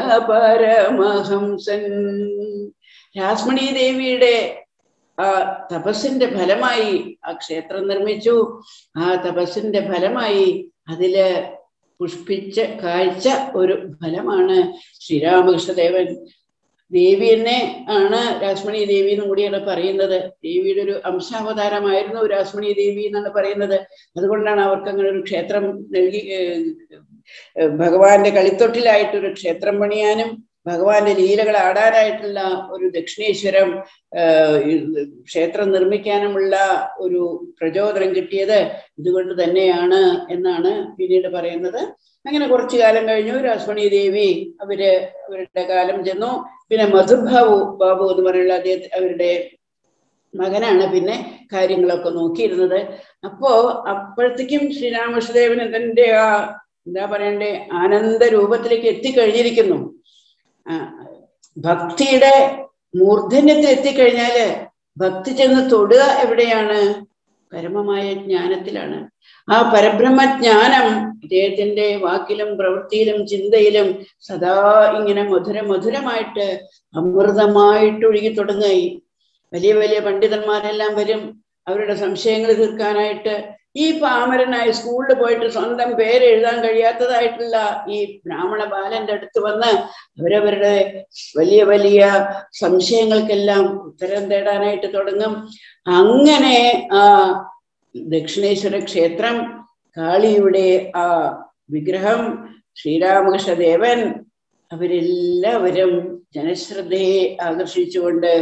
പരമഹംസൻ രാസ്മണി ദേവിയുടെ ആ തപസ്സിന്റെ ഫലമായി ആ ക്ഷേത്രം നിർമ്മിച്ചു ആ തപസ്സിന്റെ ഫലമായി അതില് പുഷ്പിച്ച കാഴ്ച ഒരു ഫലമാണ് ശ്രീരാമകൃഷ്ണദേവൻ ദേവി എന്നെ ആണ് രാസ്മണി ദേവി എന്നും കൂടിയാണ് പറയുന്നത് ദേവിയുടെ ഒരു അംശാവതാരമായിരുന്നു രാസ്മണി ദേവി എന്നാണ് പറയുന്നത് അതുകൊണ്ടാണ് അവർക്ക് അങ്ങനെ ഒരു ക്ഷേത്രം നൽകി ഏർ, ഏർ, ഭഗവാന്റെ കളിത്തൊട്ടിലായിട്ട് ഒരു ക്ഷേത്രം പണിയാനും ഭഗവാന്റെ ലീലകൾ ആടാനായിട്ടുള്ള ഒരു ദക്ഷിണേശ്വരം ഏർ, ഇത് ക്ഷേത്രം നിർമ്മിക്കാനുമുള്ള ഒരു പ്രചോദനം കിട്ടിയത് ഇതുകൊണ്ട് തന്നെയാണ് എന്നാണ് പിന്നീട് പറയുന്നത് അങ്ങനെ കുറച്ചു കാലം കഴിഞ്ഞു രാസ്മണി ദേവി അവര് അവരുടെ കാലം ചെന്നു പിന്നെ മധുബാബു ബാബു എന്ന് പറയുന്ന അദ്ദേഹത്തെ അവരുടെ മകനാണ് പിന്നെ കാര്യങ്ങളൊക്കെ നോക്കിയിരുന്നത് അപ്പോ അപ്പോഴത്തേക്കും ശ്രീരാമകൃഷ്ണദേവൻ തന്റെ ആ എന്താ പറയണ്ടേ ആനന്ദ രൂപത്തിലേക്ക് എത്തിക്കഴിഞ്ഞിരിക്കുന്നു ആ, ഭക്തിയുടെ മൂർധന്യത്തിൽ എത്തിക്കഴിഞ്ഞാല് ഭക്തി ചെന്ന് തൊടുക എവിടെയാണ് പരമമായ ജ്ഞാനത്തിലാണ് ആ പരബ്രഹ്മജ്ഞാനം അദ്ദേഹത്തിന്റെ വാക്കിലും പ്രവൃത്തിയിലും ചിന്തയിലും സദാ ഇങ്ങനെ മധുര മധുരമായിട്ട് അമൃതമായിട്ട് ഒഴുകി തുടങ്ങായി വലിയ വലിയ പണ്ഡിതന്മാരെല്ലാം വരും അവരുടെ സംശയങ്ങൾ തീർക്കാനായിട്ട് ഈ പാമരനായ സ്കൂളിൽ പോയിട്ട് സ്വന്തം പേര് എഴുതാൻ കഴിയാത്തതായിട്ടുള്ള ഈ ബ്രാഹ്മണ ബാലന്റെ അടുത്ത് വന്ന് അവരവരുടെ വലിയ വലിയ സംശയങ്ങൾക്കെല്ലാം ഉത്തരം തേടാനായിട്ട് തുടങ്ങും അങ്ങനെ ആ ദക്ഷിണേശ്വര ക്ഷേത്രം കാളിയുടെ ആ വിഗ്രഹം ശ്രീരാമകൃഷ്ണദേവൻ അവരെല്ലാവരും ജനശ്രദ്ധയെ ആകർഷിച്ചുകൊണ്ട്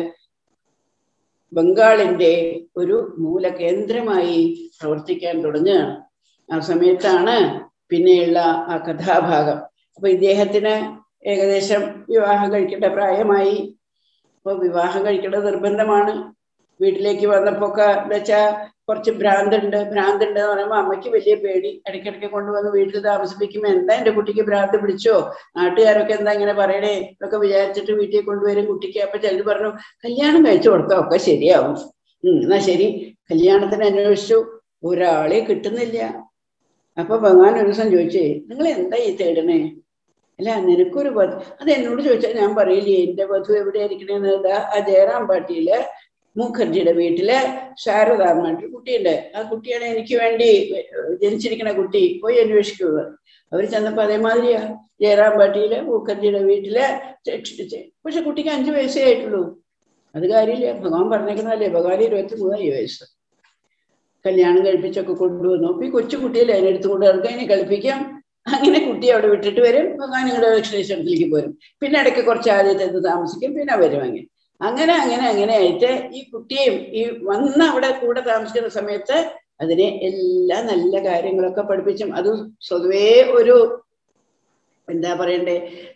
ബംഗാളിന്റെ ഒരു മൂലകേന്ദ്രമായി പ്രവർത്തിക്കാൻ തുടങ്ങുകയാണ് ആ സമയത്താണ് പിന്നെയുള്ള ആ കഥാഭാഗം അപ്പൊ ഇദ്ദേഹത്തിന് ഏകദേശം വിവാഹം കഴിക്കേണ്ട പ്രായമായി അപ്പൊ വിവാഹം കഴിക്കേണ്ടത് നിർബന്ധമാണ് വീട്ടിലേക്ക് വന്നപ്പോ ഒക്കെ എന്താ വെച്ചാ കുറച്ച് ഭ്രാന്തുണ്ട് ഭ്രാന്തുണ്ട് എന്ന് പറയുമ്പോൾ അമ്മയ്ക്ക് വലിയ പേടി ഇടയ്ക്കിടയ്ക്ക് കൊണ്ടുവന്ന് വീട്ടിൽ താമസിപ്പിക്കുമ്പോൾ എന്താ എന്റെ കുട്ടിക്ക് ഭ്രാന്ത് പിടിച്ചോ നാട്ടുകാരൊക്കെ എന്താ ഇങ്ങനെ പറയണേ എന്നൊക്കെ വിചാരിച്ചിട്ട് വീട്ടിൽ കൊണ്ടുവരും കുട്ടിക്ക് അപ്പൊ ചിലർ പറഞ്ഞു കല്യാണം കഴിച്ചു കൊടുത്താൽ ഒക്കെ ശരിയാവും ഉം എന്നാ ശരി കല്യാണത്തിന് അന്വേഷിച്ചു ഒരാളെ കിട്ടുന്നില്ല അപ്പൊ ഭഗവാൻ ഒരു ദിവസം ചോദിച്ചേ നിങ്ങൾ എന്താ ഈ തേടണേ അല്ല നിനക്കൊരു വധു അത് എന്നോട് ചോദിച്ചാൽ ഞാൻ പറയില്ലേ എന്റെ വധു എവിടെ ഇരിക്കണേന്ന് ഇതാ ആ ജയറാം പാട്ടിയില് മുഖർജിയുടെ വീട്ടില് ശാരദാമ്മ കുട്ടിയുണ്ട് ആ കുട്ടിയാണ് എനിക്ക് വേണ്ടി ജനിച്ചിരിക്കുന്ന കുട്ടി പോയി അന്വേഷിക്കുക അവർ ചെന്നപ്പോ അതേമാതിരിയാ ജയറാം പാട്ടിയില് മുഖർജിയുടെ വീട്ടില് പക്ഷെ കുട്ടിക്ക് അഞ്ചു വയസ്സേ ആയിട്ടുള്ളൂ അത് കാര്യമില്ല ഭഗവാൻ പറഞ്ഞേക്കുന്നതല്ലേ ഭഗവാൻ ഇരുപത്തി മൂന്നായി വയസ്സ് കല്യാണം കഴിപ്പിച്ചൊക്കെ കൊണ്ടുവന്നു അപ്പൊ ഈ കൊച്ചു കുട്ടിയല്ലേ അതിനെടുത്ത് കൊണ്ട് നടക്കാം ഇനി കളിപ്പിക്കാം അങ്ങനെ കുട്ടിയെ അവിടെ വിട്ടിട്ട് വരും ഭഗവാൻ നിങ്ങളുടെ ദക്ഷിണേശ്വരത്തിലേക്ക് പോരും പിന്നെ ഇടയ്ക്ക് കുറച്ച് ആദ്യത്തെ താമസിക്കും പിന്നെ വരും അങ്ങനെ അങ്ങനെ അങ്ങനെ അങ്ങനെ ആയിട്ട് ഈ കുട്ടിയെയും ഈ വന്ന് അവിടെ കൂടെ താമസിക്കുന്ന സമയത്ത് അതിനെ എല്ലാ നല്ല കാര്യങ്ങളൊക്കെ പഠിപ്പിച്ചും അത് സ്വതവേ ഒരു എന്താ പറയണ്ടേ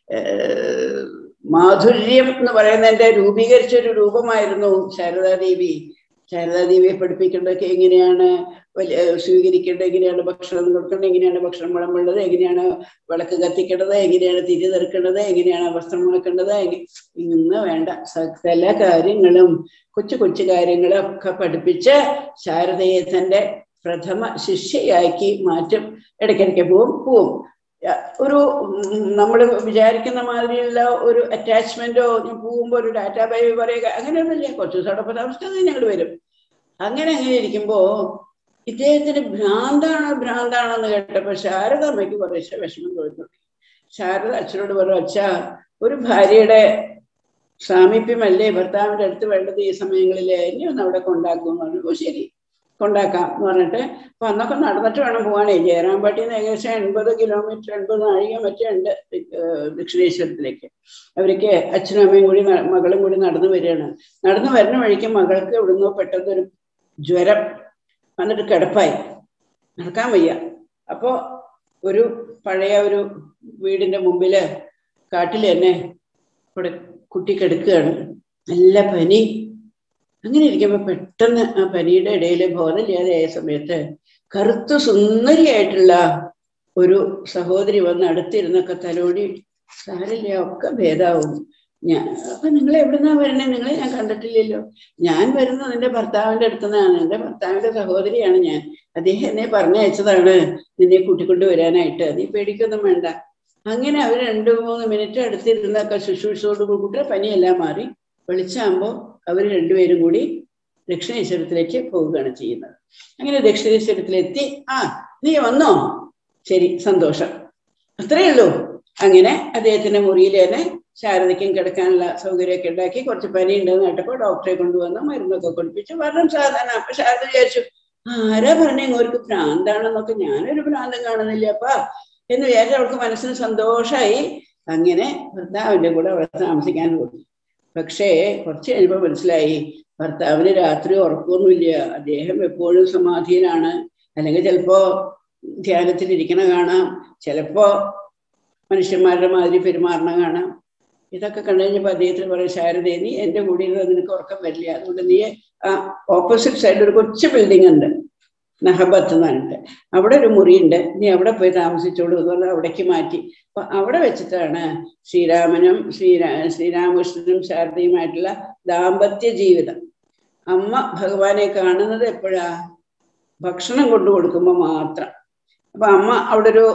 മാധുര്യം എന്ന് പറയുന്നതിന്റെ രൂപീകരിച്ച ഒരു രൂപമായിരുന്നു ശാരദാദേവി ശാരദാദേവിയെ പഠിപ്പിക്കേണ്ടതൊക്കെ എങ്ങനെയാണ് വലിയ സ്വീകരിക്കേണ്ടത് എങ്ങനെയാണ് ഭക്ഷണം കൊടുക്കേണ്ടത് എങ്ങനെയാണ് ഭക്ഷണം വിളമ്പേണ്ടത് എങ്ങനെയാണ് വിളക്ക് കത്തിക്കേണ്ടത് എങ്ങനെയാണ് തിരി തെറുക്കേണ്ടത് എങ്ങനെയാണ് വസ്ത്രം മുളക്കേണ്ടത് ഇന്ന് വേണ്ട സകല കാര്യങ്ങളും കൊച്ചു കൊച്ചു കാര്യങ്ങളൊക്കെ പഠിപ്പിച്ച് ശാരദയെ തന്റെ പ്രഥമ ശിഷ്യയാക്കി മാറ്റും ഇടയ്ക്കിടയ്ക്ക് പോവും പോവും ഒരു നമ്മൾ വിചാരിക്കുന്ന മാതിരിയുള്ള ഒരു അറ്റാച്ച്മെന്റോ ഞാൻ പോകുമ്പോൾ ഒരു ഡാറ്റാ ബൈ പറയുക അങ്ങനെയൊന്നുമില്ല കുറച്ച് ദിവസം താമസിച്ചത് ഞങ്ങൾ വരും അങ്ങനെ അങ്ങനെ ഇരിക്കുമ്പോ ഇദ്ദേഹത്തിന് ഭ്രാന്താണോ ഭ്രാന്താണോ എന്ന് കേട്ടപ്പോ ശാരദ അമ്മയ്ക്ക് കുറേശ്ശെ വിഷമം തോന്നുന്നു ശാരദ അച്ഛനോട് പറഞ്ഞു അച്ഛാ ഒരു ഭാര്യയുടെ സാമീപ്യമല്ലേ ഭർത്താവിന്റെ അടുത്ത് വേണ്ടത് ഈ സമയങ്ങളിൽ എന്നെ ഒന്ന് അവിടെ കൊണ്ടാക്കും പറഞ്ഞു ഓ ശരി കൊണ്ടാക്കാം എന്ന് പറഞ്ഞിട്ട് അപ്പൊ അന്നൊക്കെ നടന്നിട്ട് വേണം പോകാനേ ജയറാമ്പാട്ടിയിൽ നിന്ന് ഏകദേശം എൺപത് കിലോമീറ്റർ എൺപത് നാഴിക മറ്റേ ഉണ്ട് ദക്ഷിണേശ്വരത്തിലേക്ക് അവർക്ക് അച്ഛനും അമ്മയും കൂടി മകളും കൂടി നടന്നു വരികയാണ് നടന്നു വരുന്ന വഴിക്ക് മകൾക്ക് എവിടുന്നോ പെട്ടെന്ന് ഒരു ജ്വരം വന്നിട്ട് കിടപ്പായി നടക്കാൻ വയ്യ അപ്പോ ഒരു പഴയ ഒരു വീടിന്റെ മുമ്പില് കാട്ടിൽ തന്നെ ഇവിടെ കുട്ടി കിടക്കുകയാണ് നല്ല പനി അങ്ങനെ ഇരിക്കുമ്പോ പെട്ടെന്ന് ആ പനിയുടെ ഇടയിൽ ബോധമില്ലാതെയായ സമയത്ത് കറുത്തു സുന്ദരിയായിട്ടുള്ള ഒരു സഹോദരി വന്ന് അടുത്തിരുന്നൊക്കെ തലോടി സാരില്ല ഒക്കെ ഭേദാവും ഞാൻ അപ്പൊ നിങ്ങൾ എവിടുന്നാ വരണേ നിങ്ങളെ ഞാൻ കണ്ടിട്ടില്ലല്ലോ ഞാൻ വരുന്നത് എന്റെ ഭർത്താവിന്റെ അടുത്ത് നിന്നാണ് എന്റെ ഭർത്താവിന്റെ സഹോദരിയാണ് ഞാൻ അദ്ദേഹം എന്നെ പറഞ്ഞയച്ചതാണ് നിന്നെ കൂട്ടിക്കൊണ്ട് വരാനായിട്ട് നീ പേടിക്കൊന്നും വേണ്ട അങ്ങനെ അവർ രണ്ടു മൂന്ന് മിനിറ്റ് അടുത്തിരുന്നൊക്കെ ശുശ്രൂഷയോട് കൂട്ടിയ പനിയെല്ലാം മാറി വെളിച്ചാകുമ്പോൾ അവർ രണ്ടുപേരും കൂടി ദക്ഷിണേശ്വരത്തിലേക്ക് പോവുകയാണ് ചെയ്യുന്നത് അങ്ങനെ ദക്ഷിണേശ്വരത്തിലെത്തി ആ നീ വന്നോ ശരി സന്തോഷം അത്രയേ ഉള്ളൂ അങ്ങനെ അദ്ദേഹത്തിന്റെ മുറിയിൽ തന്നെ ശാരദയ്ക്കും കിടക്കാനുള്ള സൗകര്യമൊക്കെ ഉണ്ടാക്കി കുറച്ച് പനി ഉണ്ടെന്ന് കേട്ടപ്പോൾ ഡോക്ടറെ കൊണ്ടുവന്ന് മരുന്നൊക്കെ കൊടുപ്പിച്ചു വരണം സാധാരണ അപ്പൊ ശാരദ വിചാരിച്ചു ആരാ പറഞ്ഞ ഇവർക്ക് ഭ്രാന്താണെന്നൊക്കെ ഞാനൊരു ഭ്രാന്തം കാണുന്നില്ല അപ്പാ എന്ന് വിചാരിച്ചു അവൾക്ക് മനസ്സിന് സന്തോഷമായി അങ്ങനെ ഭർത്താവിന്റെ കൂടെ അവിടെ താമസിക്കാൻ പോയി പക്ഷേ കുറച്ച് കഴിയുമ്പോൾ മനസ്സിലായി ഭർത്താവിന് രാത്രി ഉറക്കമൊന്നുമില്ല അദ്ദേഹം എപ്പോഴും സമാധിയിലാണ് അല്ലെങ്കിൽ ചിലപ്പോ ധ്യാനത്തിലിരിക്കണ കാണാം ചിലപ്പോ മനുഷ്യന്മാരുടെ മാതിരി പെരുമാറണ കാണാം ഇതൊക്കെ കണ്ടു കഴിഞ്ഞപ്പോൾ അദ്ദേഹത്തിന് പറയും ശാരദേ നീ എന്റെ കൂടെ ഇരുന്ന് നിനക്ക് ഉറക്കം വരില്ല അതുകൊണ്ട് നീ ആ ഓപ്പോസിറ്റ് സൈഡിൽ ഒരു കൊച്ചു ബിൽഡിംഗ് ഉണ്ട് നഹബത്ത് എന്ന് പറഞ്ഞിട്ട് അവിടെ ഒരു മുറിയുണ്ട് നീ അവിടെ പോയി താമസിച്ചോളൂ എന്ന് പറഞ്ഞാൽ അവിടേക്ക് മാറ്റി അപ്പൊ അവിടെ വെച്ചിട്ടാണ് ശ്രീരാമനും ശ്രീരാ ശ്രീരാമകൃഷ്ണനും ശാരദയുമായിട്ടുള്ള ദാമ്പത്യ ജീവിതം അമ്മ ഭഗവാനെ കാണുന്നത് എപ്പോഴാ ഭക്ഷണം കൊണ്ടു കൊടുക്കുമ്പോൾ മാത്രം അപ്പൊ അമ്മ അവിടെ ഒരു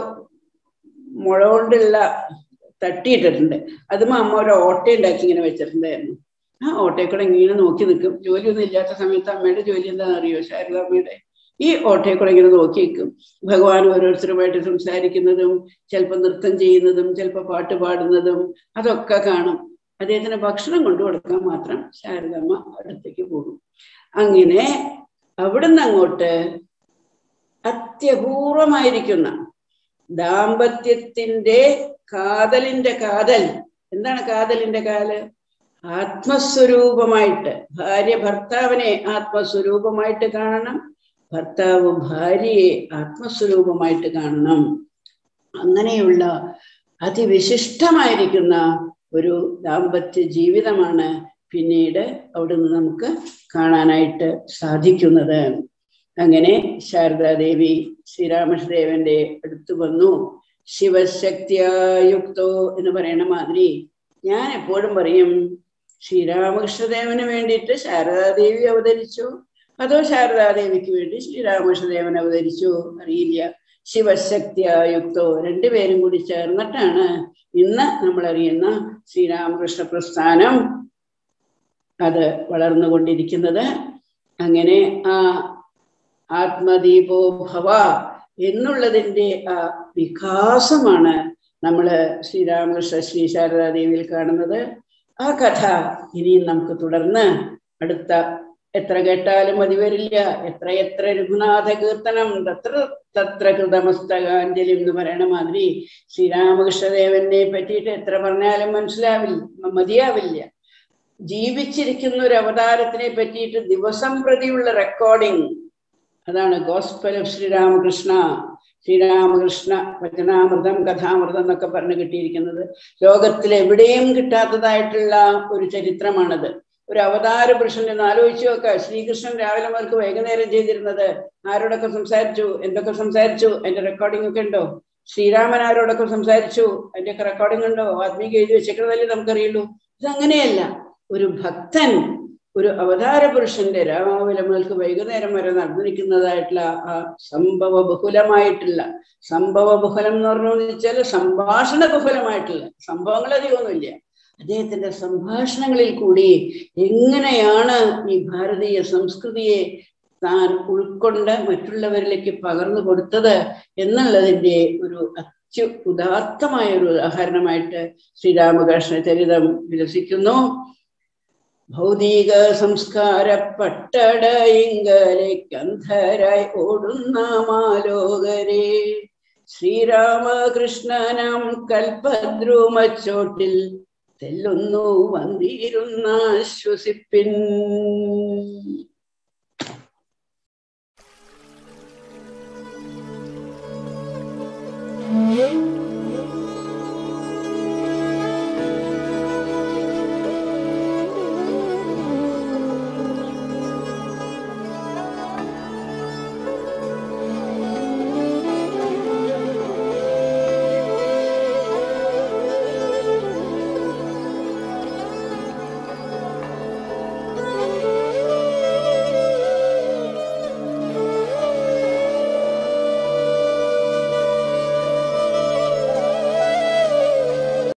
മുള കൊണ്ടുള്ള തട്ടിയിട്ടിട്ടുണ്ട് അതും അമ്മ ഒരു ഓട്ട ഉണ്ടാക്കി ഇങ്ങനെ വെച്ചിട്ടുണ്ടായിരുന്നു ആ ഓട്ടയെ കൂടെ ഇങ്ങനെ നോക്കി നിൽക്കും ജോലിയൊന്നും ഇല്ലാത്ത സമയത്ത് അമ്മയുടെ ജോലി എന്താണെന്ന് അറിയോ ശാരദാമ്മയുടെ ഈ ഓട്ടയെ കൂടെ ഇങ്ങനെ നോക്കി നിൽക്കും ഭഗവാൻ ഓരോരുത്തരുമായിട്ട് സംസാരിക്കുന്നതും ചിലപ്പോൾ നൃത്തം ചെയ്യുന്നതും ചിലപ്പോൾ പാട്ട് പാടുന്നതും അതൊക്കെ കാണും അദ്ദേഹത്തിന് ഭക്ഷണം കൊണ്ടു കൊടുക്കാൻ മാത്രം ശാരദമ്മ അടുത്തേക്ക് പോകും അങ്ങനെ അവിടുന്ന് അങ്ങോട്ട് അത്യപൂർവമായിരിക്കുന്ന ദാമ്പത്യത്തിന്റെ കാതലിന്റെ കാതൽ എന്താണ് കാതലിന്റെ കാല് ആത്മസ്വരൂപമായിട്ട് ഭാര്യ ഭർത്താവിനെ ആത്മസ്വരൂപമായിട്ട് കാണണം ഭർത്താവ് ഭാര്യയെ ആത്മസ്വരൂപമായിട്ട് കാണണം അങ്ങനെയുള്ള അതിവിശിഷ്ടമായിരിക്കുന്ന ഒരു ദാമ്പത്യ ജീവിതമാണ് പിന്നീട് അവിടുന്ന് നമുക്ക് കാണാനായിട്ട് സാധിക്കുന്നത് അങ്ങനെ ശാരദാദേവി ശ്രീരാമകൃഷ്ണദേവന്റെ അടുത്ത് വന്നു ശിവശക്തിയായുക്തോ എന്ന് പറയുന്ന മാതിരി ഞാൻ എപ്പോഴും പറയും ശ്രീരാമകൃഷ്ണദേവന് വേണ്ടിയിട്ട് ശാരദാദേവി അവതരിച്ചു അതോ ശാരദാദേവിക്ക് വേണ്ടി ശ്രീരാമകൃഷ്ണദേവൻ അവതരിച്ചു അറിയില്ല ശിവശക്തിയായുക്തോ രണ്ടുപേരും കൂടി ചേർന്നിട്ടാണ് ഇന്ന് നമ്മൾ അറിയുന്ന ശ്രീരാമകൃഷ്ണ പ്രസ്ഥാനം അത് വളർന്നുകൊണ്ടിരിക്കുന്നത് അങ്ങനെ ആ ആത്മദീപോ ഭവ എന്നുള്ളതിൻ്റെ ആ വികാസമാണ് നമ്മൾ ശ്രീരാമകൃഷ്ണ ശ്രീ ശാരദാദേവിയിൽ കാണുന്നത് ആ കഥ ഇനിയും നമുക്ക് തുടർന്ന് അടുത്ത എത്ര കേട്ടാലും മതി വരില്ല എത്ര എത്ര രഘുനാഥ കീർത്തനം തത്ര തത്ര കൃതമസ്തകാഞ്ജലി എന്ന് പറയണ മാതിരി ശ്രീരാമകൃഷ്ണദേവനെ പറ്റിയിട്ട് എത്ര പറഞ്ഞാലും മനസ്സിലാവില്ല മതിയാവില്ല ജീവിച്ചിരിക്കുന്ന ഒരു അവതാരത്തിനെ പറ്റിയിട്ട് ദിവസം പ്രതിയുള്ള റെക്കോർഡിംഗ് അതാണ് ഗോസ്പൽ ഓഫ് ശ്രീരാമകൃഷ്ണ ശ്രീരാമകൃഷ്ണ വചനാമൃതം കഥാമൃതം എന്നൊക്കെ പറഞ്ഞു കിട്ടിയിരിക്കുന്നത് ലോകത്തിൽ എവിടെയും കിട്ടാത്തതായിട്ടുള്ള ഒരു ചരിത്രമാണത് ഒരു അവതാര പുരുഷൻ എന്ന് ആലോചിച്ചു നോക്കുക ശ്രീകൃഷ്ണൻ രാവിലെ മുതൽക്ക് വൈകുന്നേരം ചെയ്തിരുന്നത് ആരോടൊക്കെ സംസാരിച്ചു എന്തൊക്കെ സംസാരിച്ചു അതിന്റെ റെക്കോർഡിംഗ് ഒക്കെ ഉണ്ടോ ശ്രീരാമൻ ആരോടൊക്കെ സംസാരിച്ചു അതിന്റെ ഒക്കെ റെക്കോർഡിംഗ് ഉണ്ടോ ആത്മീക എഴുതി വെച്ചിട്ടുള്ളതല്ലേ നമുക്കറിയുള്ളൂ ഇതങ്ങനെയല്ല ഒരു ഭക്തൻ ഒരു അവതാര പുരുഷന്റെ രാവിലെ മുതൽക്ക് വൈകുന്നേരം വരെ നടന്നിരിക്കുന്നതായിട്ടുള്ള ആ സംഭവ ബഹുലമായിട്ടുള്ള സംഭവ ബഹുലം എന്ന് പറഞ്ഞു വെച്ചാൽ സംഭാഷണ ബഹുലമായിട്ടുള്ള സംഭവങ്ങൾ അധികമൊന്നുമില്ല അദ്ദേഹത്തിന്റെ സംഭാഷണങ്ങളിൽ കൂടി എങ്ങനെയാണ് ഈ ഭാരതീയ സംസ്കൃതിയെ താൻ ഉൾക്കൊണ്ട് മറ്റുള്ളവരിലേക്ക് പകർന്നു കൊടുത്തത് എന്നുള്ളതിന്റെ ഒരു അത്യു ഉദാത്തമായ ഒരു ഉദാഹരണമായിട്ട് ശ്രീരാമകൃഷ്ണ ചരിതം വിലസിക്കുന്നു ഭൗതിക സംസ്കാര പട്ടടയിങ്കലെ കന്ധരായി ഓടുന്ന മാലോകരെ ശ്രീരാമകൃഷ്ണനാം കൽപദ്രുമച്ചോട്ടിൽ തെല്ലൊന്നു വന്നിരുന്ന ശ്വസിപ്പിൻ